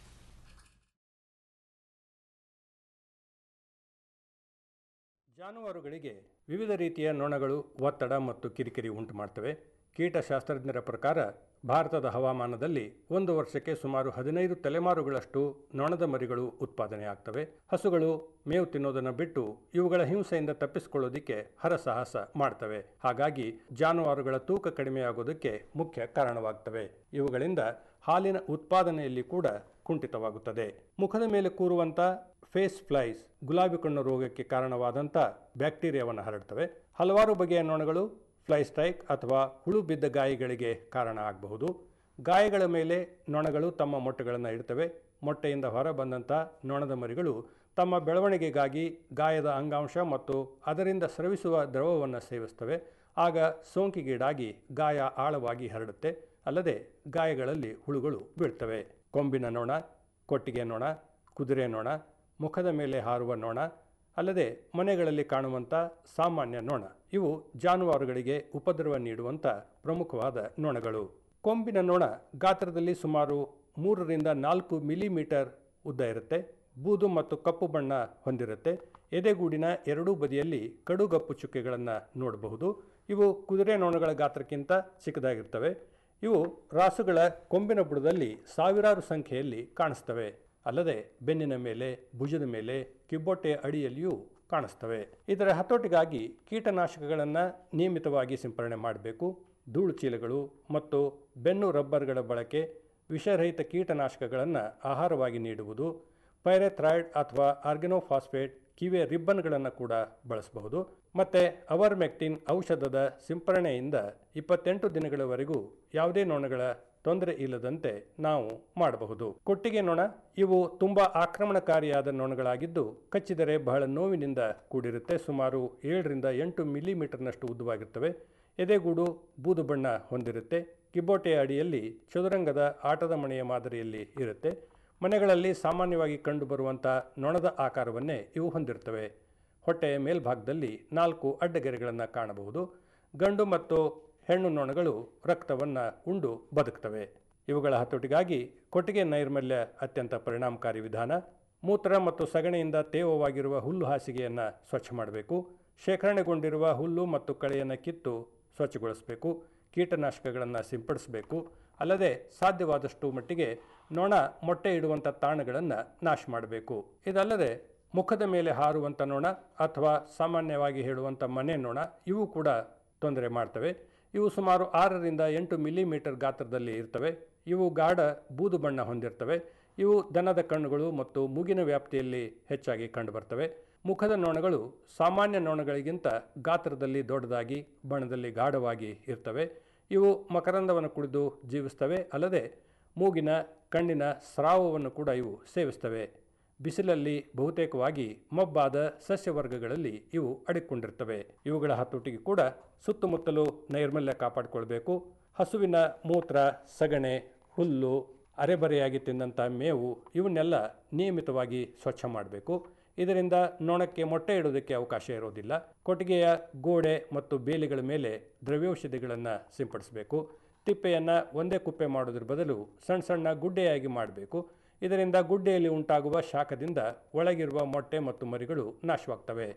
ಜಾನುವಾರುಗಳಿಗೆ ವಿವಿಧ ರೀತಿಯ ನೊಣಗಳು ಒತ್ತಡ ಮತ್ತು ಕಿರಿಕಿರಿ ಉಂಟು ಮಾಡ್ತವೆ ಕೀಟಶಾಸ್ತ್ರಜ್ಞರ ಪ್ರಕಾರ ಭಾರತದ ಹವಾಮಾನದಲ್ಲಿ ಒಂದು ವರ್ಷಕ್ಕೆ ಸುಮಾರು ಹದಿನೈದು ತಲೆಮಾರುಗಳಷ್ಟು ನೊಣದ ಮರಿಗಳು ಉತ್ಪಾದನೆ ಆಗ್ತವೆ ಹಸುಗಳು ಮೇವು ತಿನ್ನೋದನ್ನು ಬಿಟ್ಟು ಇವುಗಳ ಹಿಂಸೆಯಿಂದ ತಪ್ಪಿಸಿಕೊಳ್ಳೋದಕ್ಕೆ ಹರಸಾಹಸ ಮಾಡ್ತವೆ ಹಾಗಾಗಿ ಜಾನುವಾರುಗಳ ತೂಕ ಕಡಿಮೆಯಾಗೋದಕ್ಕೆ ಮುಖ್ಯ ಕಾರಣವಾಗ್ತವೆ ಇವುಗಳಿಂದ ಹಾಲಿನ ಉತ್ಪಾದನೆಯಲ್ಲಿ ಕೂಡ ಕುಂಠಿತವಾಗುತ್ತದೆ ಮುಖದ ಮೇಲೆ ಕೂರುವಂಥ ಫೇಸ್ ಫ್ಲೈಸ್ ಗುಲಾಬಿ ಕಣ್ಣು ರೋಗಕ್ಕೆ ಕಾರಣವಾದಂಥ ಬ್ಯಾಕ್ಟೀರಿಯಾವನ್ನು ಹರಡ್ತವೆ ಹಲವಾರು ಬಗೆಯ ನೊಣಗಳು ಫ್ಲೈ ಸ್ಟ್ರೈಕ್ ಅಥವಾ ಹುಳು ಬಿದ್ದ ಗಾಯಗಳಿಗೆ ಕಾರಣ ಆಗಬಹುದು ಗಾಯಗಳ ಮೇಲೆ ನೊಣಗಳು ತಮ್ಮ ಮೊಟ್ಟೆಗಳನ್ನು ಇಡ್ತವೆ ಮೊಟ್ಟೆಯಿಂದ ಹೊರ ಬಂದಂಥ ನೊಣದ ಮರಿಗಳು ತಮ್ಮ ಬೆಳವಣಿಗೆಗಾಗಿ ಗಾಯದ ಅಂಗಾಂಶ ಮತ್ತು ಅದರಿಂದ ಸ್ರವಿಸುವ ದ್ರವವನ್ನು ಸೇವಿಸ್ತವೆ ಆಗ ಸೋಂಕಿಗೀಡಾಗಿ ಗಾಯ ಆಳವಾಗಿ ಹರಡುತ್ತೆ ಅಲ್ಲದೆ ಗಾಯಗಳಲ್ಲಿ ಹುಳುಗಳು ಬೀಳ್ತವೆ ಕೊಂಬಿನ ನೊಣ ಕೊಟ್ಟಿಗೆ ನೊಣ ಕುದುರೆ ನೊಣ ಮುಖದ ಮೇಲೆ ಹಾರುವ ನೊಣ ಅಲ್ಲದೆ ಮನೆಗಳಲ್ಲಿ ಕಾಣುವಂಥ ಸಾಮಾನ್ಯ ನೊಣ ಇವು ಜಾನುವಾರುಗಳಿಗೆ ಉಪದ್ರವ ನೀಡುವಂಥ ಪ್ರಮುಖವಾದ ನೊಣಗಳು ಕೊಂಬಿನ ನೊಣ ಗಾತ್ರದಲ್ಲಿ ಸುಮಾರು ಮೂರರಿಂದ ನಾಲ್ಕು ಮಿಲಿಮೀಟರ್ ಉದ್ದ ಇರುತ್ತೆ ಬೂದು ಮತ್ತು ಕಪ್ಪು ಬಣ್ಣ ಹೊಂದಿರುತ್ತೆ ಎದೆಗೂಡಿನ ಎರಡೂ ಬದಿಯಲ್ಲಿ ಕಡುಗಪ್ಪು ಚುಕ್ಕೆಗಳನ್ನು ನೋಡಬಹುದು ಇವು ಕುದುರೆ ನೊಣಗಳ ಗಾತ್ರಕ್ಕಿಂತ ಚಿಕ್ಕದಾಗಿರ್ತವೆ ಇವು ರಾಸುಗಳ ಕೊಂಬಿನ ಬುಡದಲ್ಲಿ ಸಾವಿರಾರು ಸಂಖ್ಯೆಯಲ್ಲಿ ಕಾಣಿಸ್ತವೆ ಅಲ್ಲದೆ ಬೆನ್ನಿನ ಮೇಲೆ ಭುಜದ ಮೇಲೆ ಕಿಬ್ಬೊಟ್ಟೆಯ ಅಡಿಯಲ್ಲಿಯೂ ಕಾಣಿಸ್ತವೆ ಇದರ ಹತೋಟಿಗಾಗಿ ಕೀಟನಾಶಕಗಳನ್ನು ನಿಯಮಿತವಾಗಿ ಸಿಂಪರಣೆ ಮಾಡಬೇಕು ಧೂಳು ಚೀಲಗಳು ಮತ್ತು ಬೆನ್ನು ರಬ್ಬರ್ಗಳ ಬಳಕೆ ವಿಷರಹಿತ ಕೀಟನಾಶಕಗಳನ್ನು ಆಹಾರವಾಗಿ ನೀಡುವುದು ಪೈರೆಥ್ರಾಯ್ಡ್ ಅಥವಾ ಆರ್ಗನೋಫಾಸ್ಫೇಟ್ ಕಿವಿಯ ರಿಬ್ಬನ್ಗಳನ್ನು ಕೂಡ ಬಳಸಬಹುದು ಮತ್ತು ಅವರ್ಮೆಕ್ಟಿನ್ ಔಷಧದ ಸಿಂಪರಣೆಯಿಂದ ಇಪ್ಪತ್ತೆಂಟು ದಿನಗಳವರೆಗೂ ಯಾವುದೇ ನೊಣಗಳ ತೊಂದರೆ ಇಲ್ಲದಂತೆ ನಾವು ಮಾಡಬಹುದು ಕೊಟ್ಟಿಗೆ ನೊಣ ಇವು ತುಂಬ ಆಕ್ರಮಣಕಾರಿಯಾದ ನೊಣಗಳಾಗಿದ್ದು ಕಚ್ಚಿದರೆ ಬಹಳ ನೋವಿನಿಂದ ಕೂಡಿರುತ್ತೆ ಸುಮಾರು ಏಳರಿಂದ ಎಂಟು ಮಿಲಿಮೀಟರ್ನಷ್ಟು ಉದ್ದವಾಗಿರ್ತವೆ ಎದೆಗೂಡು ಬೂದು ಬಣ್ಣ ಹೊಂದಿರುತ್ತೆ ಕಿಬೋಟೆಯ ಅಡಿಯಲ್ಲಿ ಚದುರಂಗದ ಆಟದ ಮಣೆಯ ಮಾದರಿಯಲ್ಲಿ ಇರುತ್ತೆ ಮನೆಗಳಲ್ಲಿ ಸಾಮಾನ್ಯವಾಗಿ ಕಂಡುಬರುವಂಥ ನೊಣದ ಆಕಾರವನ್ನೇ ಇವು ಹೊಂದಿರ್ತವೆ ಹೊಟ್ಟೆಯ ಮೇಲ್ಭಾಗದಲ್ಲಿ ನಾಲ್ಕು ಅಡ್ಡಗೆರೆಗಳನ್ನು ಕಾಣಬಹುದು ಗಂಡು ಮತ್ತು ಹೆಣ್ಣು ನೊಣಗಳು ರಕ್ತವನ್ನು ಉಂಡು ಬದುಕ್ತವೆ ಇವುಗಳ ಹತೋಟಿಗಾಗಿ ಕೊಟ್ಟಿಗೆ ನೈರ್ಮಲ್ಯ ಅತ್ಯಂತ ಪರಿಣಾಮಕಾರಿ ವಿಧಾನ ಮೂತ್ರ ಮತ್ತು ಸಗಣಿಯಿಂದ ತೇವವಾಗಿರುವ ಹುಲ್ಲು ಹಾಸಿಗೆಯನ್ನು ಸ್ವಚ್ಛ ಮಾಡಬೇಕು ಶೇಖರಣೆಗೊಂಡಿರುವ ಹುಲ್ಲು ಮತ್ತು ಕಳೆಯನ್ನು ಕಿತ್ತು ಸ್ವಚ್ಛಗೊಳಿಸಬೇಕು ಕೀಟನಾಶಕಗಳನ್ನು ಸಿಂಪಡಿಸಬೇಕು ಅಲ್ಲದೆ ಸಾಧ್ಯವಾದಷ್ಟು ಮಟ್ಟಿಗೆ ನೊಣ ಮೊಟ್ಟೆ ಇಡುವಂಥ ತಾಣಗಳನ್ನು ನಾಶ ಮಾಡಬೇಕು ಇದಲ್ಲದೆ ಮುಖದ ಮೇಲೆ ಹಾರುವಂಥ ನೊಣ ಅಥವಾ ಸಾಮಾನ್ಯವಾಗಿ ಹೇಳುವಂಥ ಮನೆ ನೊಣ ಇವು ಕೂಡ ತೊಂದರೆ ಮಾಡ್ತವೆ ಇವು ಸುಮಾರು ಆರರಿಂದ ಎಂಟು ಮಿಲಿಮೀಟರ್ ಗಾತ್ರದಲ್ಲಿ ಇರ್ತವೆ ಇವು ಗಾಢ ಬೂದು ಬಣ್ಣ ಹೊಂದಿರ್ತವೆ ಇವು ದನದ ಕಣ್ಣುಗಳು ಮತ್ತು ಮೂಗಿನ ವ್ಯಾಪ್ತಿಯಲ್ಲಿ ಹೆಚ್ಚಾಗಿ ಕಂಡುಬರ್ತವೆ ಮುಖದ ನೊಣಗಳು ಸಾಮಾನ್ಯ ನೊಣಗಳಿಗಿಂತ ಗಾತ್ರದಲ್ಲಿ ದೊಡ್ಡದಾಗಿ ಬಣ್ಣದಲ್ಲಿ ಗಾಢವಾಗಿ ಇರ್ತವೆ ಇವು ಮಕರಂದವನ್ನು ಕುಡಿದು ಜೀವಿಸ್ತವೆ ಅಲ್ಲದೆ ಮೂಗಿನ ಕಣ್ಣಿನ ಸ್ರಾವವನ್ನು ಕೂಡ ಇವು ಸೇವಿಸ್ತವೆ ಬಿಸಿಲಲ್ಲಿ ಬಹುತೇಕವಾಗಿ ಮಬ್ಬಾದ ಸಸ್ಯವರ್ಗಗಳಲ್ಲಿ ಇವು ಅಡಿಕೊಂಡಿರ್ತವೆ ಇವುಗಳ ಹತೋಟಿಗೆ ಕೂಡ ಸುತ್ತಮುತ್ತಲು ನೈರ್ಮಲ್ಯ ಕಾಪಾಡಿಕೊಳ್ಬೇಕು ಹಸುವಿನ ಮೂತ್ರ ಸಗಣೆ ಹುಲ್ಲು ಅರೆಬರೆಯಾಗಿ ತಿಂದಂಥ ಮೇವು ಇವನ್ನೆಲ್ಲ ನಿಯಮಿತವಾಗಿ ಸ್ವಚ್ಛ ಮಾಡಬೇಕು ಇದರಿಂದ ನೊಣಕ್ಕೆ ಮೊಟ್ಟೆ ಇಡೋದಕ್ಕೆ ಅವಕಾಶ ಇರೋದಿಲ್ಲ ಕೊಟ್ಟಿಗೆಯ ಗೋಡೆ ಮತ್ತು ಬೇಲಿಗಳ ಮೇಲೆ ದ್ರವ್ಯೌಷಧಿಗಳನ್ನು ಸಿಂಪಡಿಸಬೇಕು ತಿಪ್ಪೆಯನ್ನು ಒಂದೇ ಕುಪ್ಪೆ ಮಾಡೋದ್ರ ಬದಲು ಸಣ್ಣ ಸಣ್ಣ ಗುಡ್ಡೆಯಾಗಿ ಮಾಡಬೇಕು ಇದರಿಂದ ಗುಡ್ಡೆಯಲ್ಲಿ ಉಂಟಾಗುವ ಶಾಖದಿಂದ ಒಳಗಿರುವ ಮೊಟ್ಟೆ ಮತ್ತು ಮರಿಗಳು ನಾಶವಾಗ್ತವೆ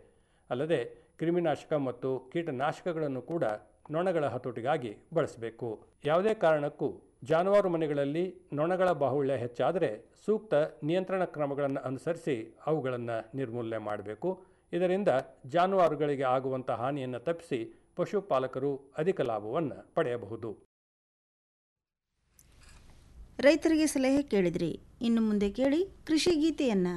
ಅಲ್ಲದೆ ಕ್ರಿಮಿನಾಶಕ ಮತ್ತು ಕೀಟನಾಶಕಗಳನ್ನು ಕೂಡ ನೊಣಗಳ ಹತೋಟಿಗಾಗಿ ಬಳಸಬೇಕು ಯಾವುದೇ ಕಾರಣಕ್ಕೂ ಜಾನುವಾರು ಮನೆಗಳಲ್ಲಿ ನೊಣಗಳ ಬಾಹುಳ್ಯ ಹೆಚ್ಚಾದರೆ ಸೂಕ್ತ ನಿಯಂತ್ರಣ ಕ್ರಮಗಳನ್ನು ಅನುಸರಿಸಿ ಅವುಗಳನ್ನು ನಿರ್ಮೂಲನೆ ಮಾಡಬೇಕು ಇದರಿಂದ ಜಾನುವಾರುಗಳಿಗೆ ಆಗುವಂಥ ಹಾನಿಯನ್ನು ತಪ್ಪಿಸಿ ಪಶುಪಾಲಕರು ಅಧಿಕ ಲಾಭವನ್ನು ಪಡೆಯಬಹುದು ರೈತರಿಗೆ ಸಲಹೆ ಕೇಳಿದ್ರಿ ಇನ್ನು ಮುಂದೆ ಕೇಳಿ ಕೃಷಿ ಗೀತೆಯನ್ನು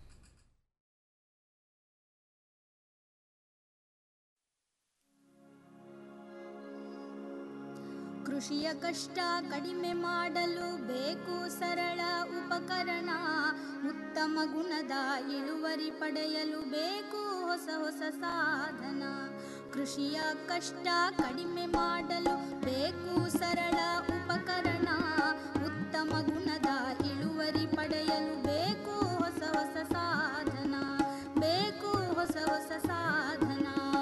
ಕೃಷಿಯ ಕಷ್ಟ ಕಡಿಮೆ ಮಾಡಲು ಬೇಕು ಸರಳ ಉಪಕರಣ ಉತ್ತಮ ಗುಣದ ಇಳುವರಿ ಪಡೆಯಲು ಬೇಕು ಹೊಸ ಹೊಸ ಸಾಧನ ಕೃಷಿಯ ಕಷ್ಟ ಕಡಿಮೆ ಮಾಡಲು ಬೇಕು ಸರಳ ಉಪಕರಣ ಉತ್ತಮ ಗುಣದ ಇಳುವರಿ ಪಡೆಯಲು ಬೇಕು ಹೊಸ ಹೊಸ ಸಾಧನ ಬೇಕು ಹೊಸ ಹೊಸ ಸಾಧನ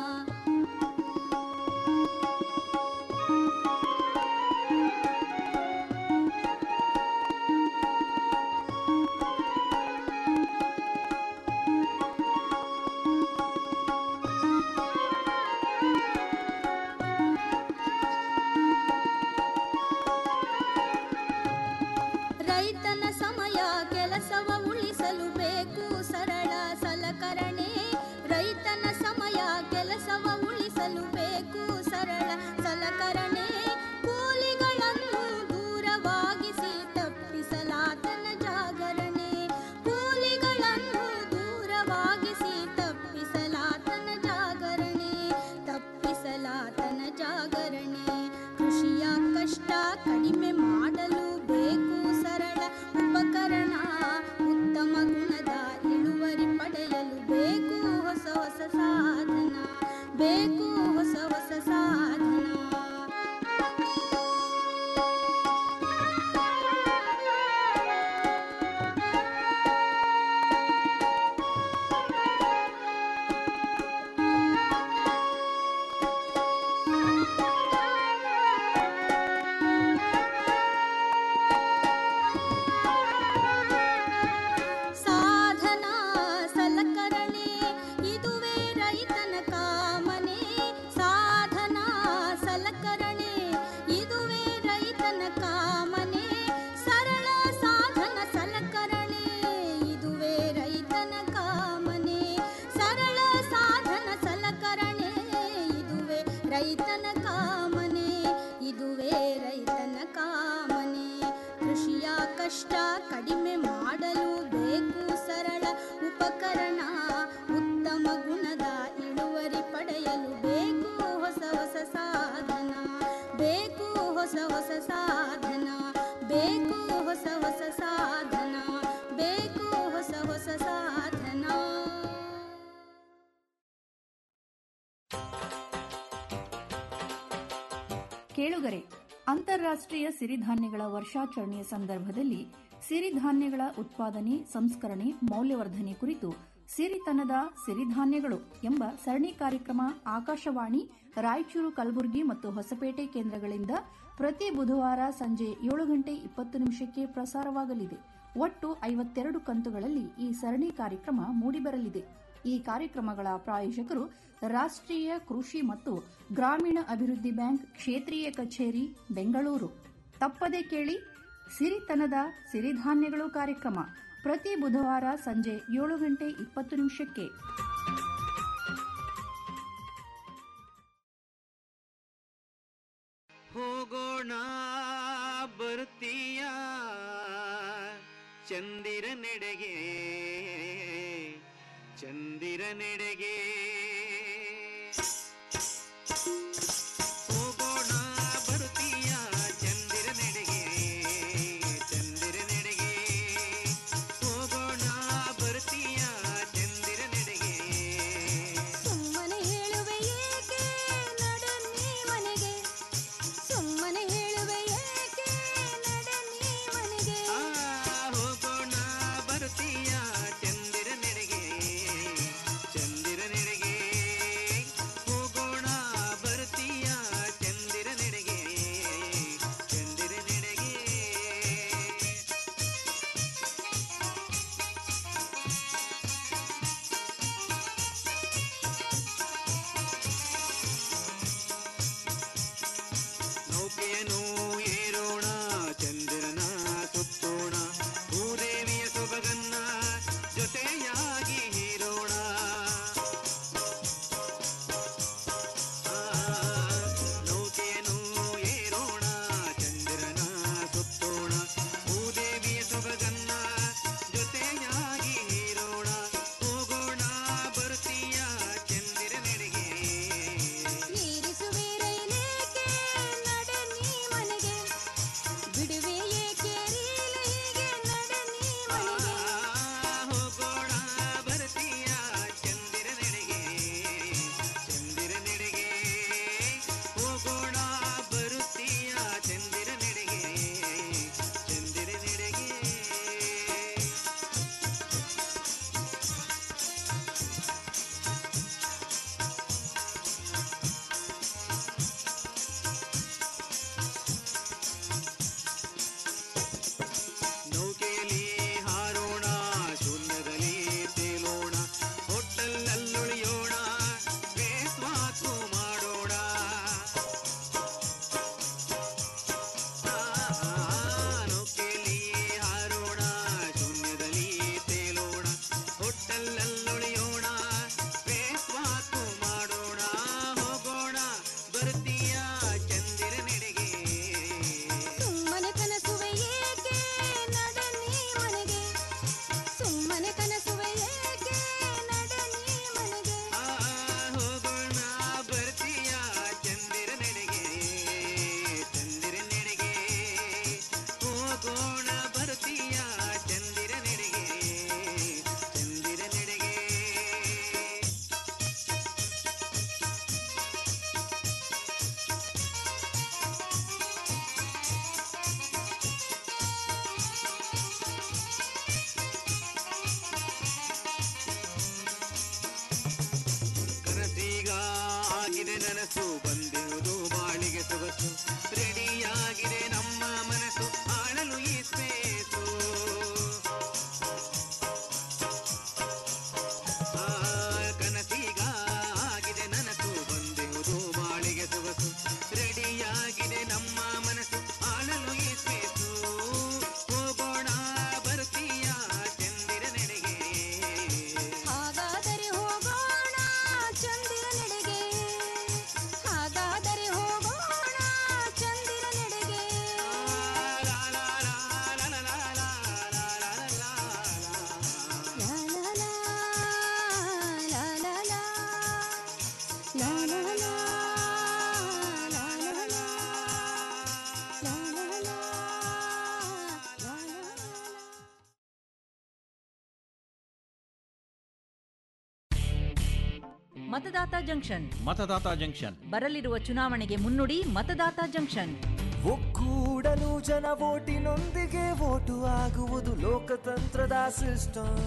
ರೈತನ ಸಮಯ ಕೆಲಸವ ಉಳಿಸಲು ಬೇಕು ಸರಳ ಸಲಕರಣೆ ರೈತನ ಸಮಯ ಕೆಲಸವ ಉಳಿಸಲು ಬೇಕು ಸರಳ ಸಲಕರಣೆ ಕೂಲಿಗಳನ್ನು ದೂರವಾಗಿಸಿ ತಪ್ಪಿಸಲಾತನ ಜಾಗರಣೆ ಕೂಲಿಗಳನ್ನು ದೂರವಾಗಿಸಿ ತಪ್ಪಿಸಲಾತನ ಜಾಗರಣೆ ತಪ್ಪಿಸಲಾತನ ಜಾಗರಣೆ ಕೃಷಿಯ ಕಷ್ಟ ಕಡಿಮೆ ಮಾಡಲು ಬೇಕು ಸರಳ ಉಪಕರಣ ಉತ್ತಮ ಗುಣದ ಇಳುವರಿ ಪಡೆಯಲು ಬೇಕು ಹೊಸ ಹೊಸ ಸಾಧನ ಬೇಕು ಹೊಸ ಹೊಸ ಸಾಧನ ಸಾಧನ ಸಲಕರಣೆ ಇದುವೇ ರೈತನ ಕಾಮನೆ ಸಾಧನ ಸಲಕರಣೆ ಇದುವೇ ರೈತನ ಕಾಮನೆ ಸರಳ ಸಾಧನ ಸಲಕರಣೆ ಇದುವೇ ರೈತನ ಕಾಮನೆ ಸರಳ ಸಾಧನ ಸಲಕರಣೆ ಇದುವೇ ರೈತನ ಕಾಮನೆ ಇದುವೇ ರೈತನ ಕಾಮನೆ ಕೃಷಿಯ ಕಷ್ಟ ಕಡಿಮೆ ಮಾಡಲು ಬೇಕು ಸರಳ ಉಪಕರಣ ಉತ್ತಮ ಗುಣದ ಇಳುವರಿ ಪಡೆಯಲು ಬೇಕು ಹೊಸ ಹೊಸ ಸಾಧನ ಬೇಕು ಹೊಸ ಹೊಸ ಸಾಧನ ಬೇಕು ಹೊಸ ಹೊಸ ಸಾಧನ ಬೇಕು ಹೊಸ ಹೊಸ ಸಾಧನ ಕೇಳುಗರೆ ಅಂತಾರಾಷ್ಟ್ರೀಯ ಸಿರಿಧಾನ್ಯಗಳ ವರ್ಷಾಚರಣೆಯ ಸಂದರ್ಭದಲ್ಲಿ ಸಿರಿಧಾನ್ಯಗಳ ಉತ್ಪಾದನೆ ಸಂಸ್ಕರಣೆ ಮೌಲ್ಯವರ್ಧನೆ ಕುರಿತು ಸಿರಿತನದ ಸಿರಿಧಾನ್ಯಗಳು ಎಂಬ ಸರಣಿ ಕಾರ್ಯಕ್ರಮ ಆಕಾಶವಾಣಿ ರಾಯಚೂರು ಕಲಬುರಗಿ ಮತ್ತು ಹೊಸಪೇಟೆ ಕೇಂದ್ರಗಳಿಂದ ಪ್ರತಿ ಬುಧವಾರ ಸಂಜೆ ಏಳು ಗಂಟೆ ಇಪ್ಪತ್ತು ನಿಮಿಷಕ್ಕೆ ಪ್ರಸಾರವಾಗಲಿದೆ ಒಟ್ಟು ಐವತ್ತೆರಡು ಕಂತುಗಳಲ್ಲಿ ಈ ಸರಣಿ ಕಾರ್ಯಕ್ರಮ ಮೂಡಿಬರಲಿದೆ ಈ ಕಾರ್ಯಕ್ರಮಗಳ ಪ್ರಾಯೋಜಕರು ರಾಷ್ಟ್ರೀಯ ಕೃಷಿ ಮತ್ತು ಗ್ರಾಮೀಣ ಅಭಿವೃದ್ಧಿ ಬ್ಯಾಂಕ್ ಕ್ಷೇತ್ರೀಯ ಕಚೇರಿ ಬೆಂಗಳೂರು ತಪ್ಪದೆ ಕೇಳಿ ಸಿರಿತನದ ಸಿರಿಧಾನ್ಯಗಳು ಕಾರ್ಯಕ್ರಮ ಪ್ರತಿ ಬುಧವಾರ ಸಂಜೆ ಏಳು ಗಂಟೆ ಇಪ್ಪತ್ತು ನಿಮಿಷಕ್ಕೆ ಹೋಗೋಣ ಬರ್ತೀಯ ಚಂದಿರ ನೆಡೆಗೆ ಚಂದಿರ ನೆಡೆಗೆ ಹೋಗೋಣ ಬರ್ತೀಯ ಚಂದಿರ ನೆಡೆಗೆ ಚಂದಿರ ನೆಡೆಗೆ ಹೋಗೋಣ ಬರ್ತೀಯ ಚಂದಿರ ನೆಡೆಗೆ ಸುಮ್ಮನೆ ಹೇಳುವೆ ಏಕೆ ನಡನ್ನಿ ಮನೆಗೆ ಸುಮ್ಮನೆ ಹೇಳುವೆ ಏಕೆ ನಡನ್ನಿ ಮನೆಗೆ ಆ, ಹೋಗೋಣ ಬರ್ತೀಯ ಚಂದಿರ ನೆಡೆಗೆ ಚಂದಿರ ನೆಡೆಗೆ ರೆಡಿಯಾಗಿದೆ ನಮ್ಮ ಮನಸ್ಸು ಆಳಲು ಈ ಸ್ಪೇಸು ಆ, ಕನಸೀಗ ಆಗಿದೆ ನನಸು ಬಂದೆವುದು ಬಾಳಿಗೆ ಸೊಗಸು ರೆಡಿಯಾಗಿದೆ ನಮ್ಮ ಮನಸ್ಸು ಆಳಲು ಈ ಸ್ಪೇಸು ಹೋಗೋಣ ಬರ್ತೀಯ ಚಂದಿರ ನೆಡೆಗೆ ಹಾಗಾದರೆ ಹೋಗೋಣ ಚಂದಿರನೆಡೆಗೆ ಹಾಗಾದರೆ ಹೋಗೋಣ ಚಂದಿರನೆಡೆಗೆ ಲಾ ಲಾ ಲಾ, ಲಾ ಲಾ ಲಾ, ಲಾ ಲಾ ಲಾ, ಲಾ ಲಾ ಲಾ, ಲಾ ಲಾ ಲಾ, ಲಾ ಲಾ ಲಾ. ಮತದಾತ ಜಂಕ್ಷನ್ ಮತದಾತ ಜಂಕ್ಷನ್ ಬರಲಿರುವ ಚುನಾವಣೆಗೆ ಮುನ್ನುಡಿ ಮತದಾತ ಜಂಕ್ಷನ್ ಒಕ್ಕೂಡಲು ಜನ ಓಟಿನೊಂದಿಗೆ ಓಟು ಆಗುವುದು ಲೋಕತಂತ್ರದ ಸಿಸ್ಟಮ್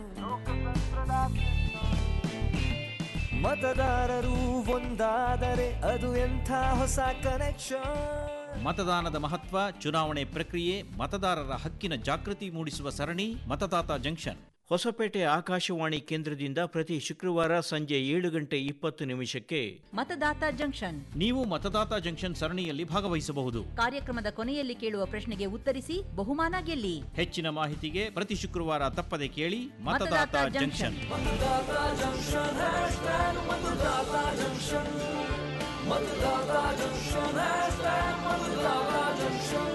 ಮತದಾರರು ಒಂದಾದರೆ ಅದು ಎಂಥ ಹೊಸ ಕನೆಕ್ಷನ್ ಮತದಾನದ ಮಹತ್ವ ಚುನಾವಣೆ ಪ್ರಕ್ರಿಯೆ ಮತದಾರರ ಹಕ್ಕಿನ ಜಾಗೃತಿ ಮೂಡಿಸುವ ಸರಣಿ ಮತದಾತ ಜಂಕ್ಷನ್ ಹೊಸಪೇಟೆ ಆಕಾಶವಾಣಿ ಕೇಂದ್ರದಿಂದ ಪ್ರತಿ ಶುಕ್ರವಾರ ಸಂಜೆ ಏಳು ಗಂಟೆ ಇಪ್ಪತ್ತು ನಿಮಿಷಕ್ಕೆ ಮತದಾತ ಜಂಕ್ಷನ್ ನೀವು ಮತದಾತ ಜಂಕ್ಷನ್ ಸರಣಿಯಲ್ಲಿ ಭಾಗವಹಿಸಬಹುದು ಕಾರ್ಯಕ್ರಮದ ಕೊನೆಯಲ್ಲಿ ಕೇಳುವ ಪ್ರಶ್ನೆಗೆ ಉತ್ತರಿಸಿ ಬಹುಮಾನ ಗೆಲ್ಲಿ ಹೆಚ್ಚಿನ ಮಾಹಿತಿಗೆ ಪ್ರತಿ ಶುಕ್ರವಾರ ತಪ್ಪದೆ ಕೇಳಿ ಮತದಾತ ಮತದಾತ ಜಂಕ್ಷನ್ ಮತದಾತ ಜಂಕ್ಷನ್ ಹ್ಯಾಶ್ಟ್ಯಾಗ್ ಮತದಾತ ಜಂಕ್ಷನ್ ಮತದಾತ ಜಂಕ್ಷನ್ ಹ್ಯಾಶ್ಟ್ಯಾಗ್ ಮತದಾತ ಜಂಕ್ಷನ್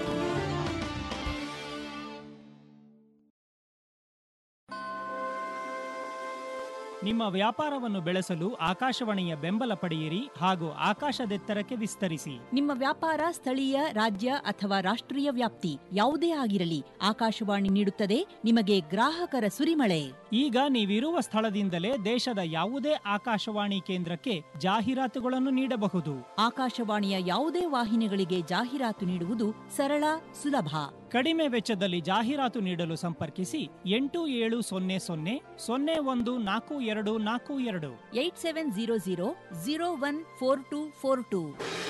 ನಿಮ್ಮ ವ್ಯಾಪಾರವನ್ನು ಬೆಳೆಸಲು ಆಕಾಶವಾಣಿಯ ಬೆಂಬಲ ಪಡೆಯಿರಿ ಹಾಗೂ ಆಕಾಶದೆತ್ತರಕ್ಕೆ ವಿಸ್ತರಿಸಿ ನಿಮ್ಮ ವ್ಯಾಪಾರ ಸ್ಥಳೀಯ ರಾಜ್ಯ ಅಥವಾ ರಾಷ್ಟ್ರೀಯ ವ್ಯಾಪ್ತಿ ಯಾವುದೇ ಆಗಿರಲಿ ಆಕಾಶವಾಣಿ ನೀಡುತ್ತದೆ ನಿಮಗೆ ಗ್ರಾಹಕರ ಸುರಿಮಳೆ ಈಗ ನೀವಿರುವ ಸ್ಥಳದಿಂದಲೇ ದೇಶದ ಯಾವುದೇ ಆಕಾಶವಾಣಿ ಕೇಂದ್ರಕ್ಕೆ ಜಾಹೀರಾತುಗಳನ್ನು ನೀಡಬಹುದು ಆಕಾಶವಾಣಿಯ ಯಾವುದೇ ವಾಹಿನಿಗಳಿಗೆ ಜಾಹೀರಾತು ನೀಡುವುದು ಸರಳ ಸುಲಭ ಕಡಿಮೆ ವೆಚ್ಚದಲ್ಲಿ ಜಾಹೀರಾತು ನೀಡಲು ಸಂಪರ್ಕಿಸಿ ಎಂಟು ಏಳು ಸೊನ್ನೆ ಸೊನ್ನೆ ಸೊನ್ನೆ ಒಂದು ನಾಲ್ಕು ಎರಡು ನಾಲ್ಕು ಎರಡು eight seven zero zero zero one four two four two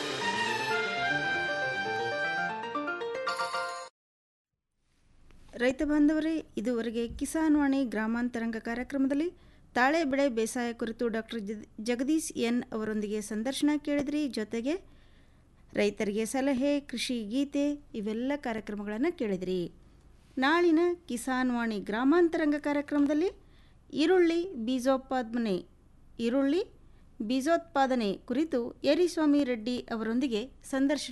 ರೈತ ಬಾಂಧವರೇ ಇದುವರೆಗೆ ಕಿಸಾನ್ ವಾಣಿ ಗ್ರಾಮಾಂತರಂಗ ಕಾರ್ಯಕ್ರಮದಲ್ಲಿ ತಾಳೆ ಬೆಳೆ ಬೇಸಾಯ ಕುರಿತು ಡಾಕ್ಟರ್ ಜಗದೀಶ್ ಎನ್ ಅವರೊಂದಿಗೆ ಸಂದರ್ಶನ ಕೇಳಿದ್ರಿ ಜೊತೆಗೆ ರೈತರಿಗೆ ಸಲಹೆ ಕೃಷಿ ಗೀತೆ ಇವೆಲ್ಲ ಕಾರ್ಯಕ್ರಮಗಳನ್ನು ಕೇಳಿದ್ರಿ ನಾಳಿನ ಕಿಸಾನ್ ವಾಣಿ ಗ್ರಾಮಾಂತರಂಗ ಕಾರ್ಯಕ್ರಮದಲ್ಲಿ ಈರುಳ್ಳಿ ಬೀಜೋತ್ಪಾದನೆ ಈರುಳ್ಳಿ ಬೀಜೋತ್ಪಾದನೆ ಕುರಿತು ಯರಿಸ್ವಾಮಿ ರೆಡ್ಡಿ ಅವರೊಂದಿಗೆ ಸಂದರ್ಶನ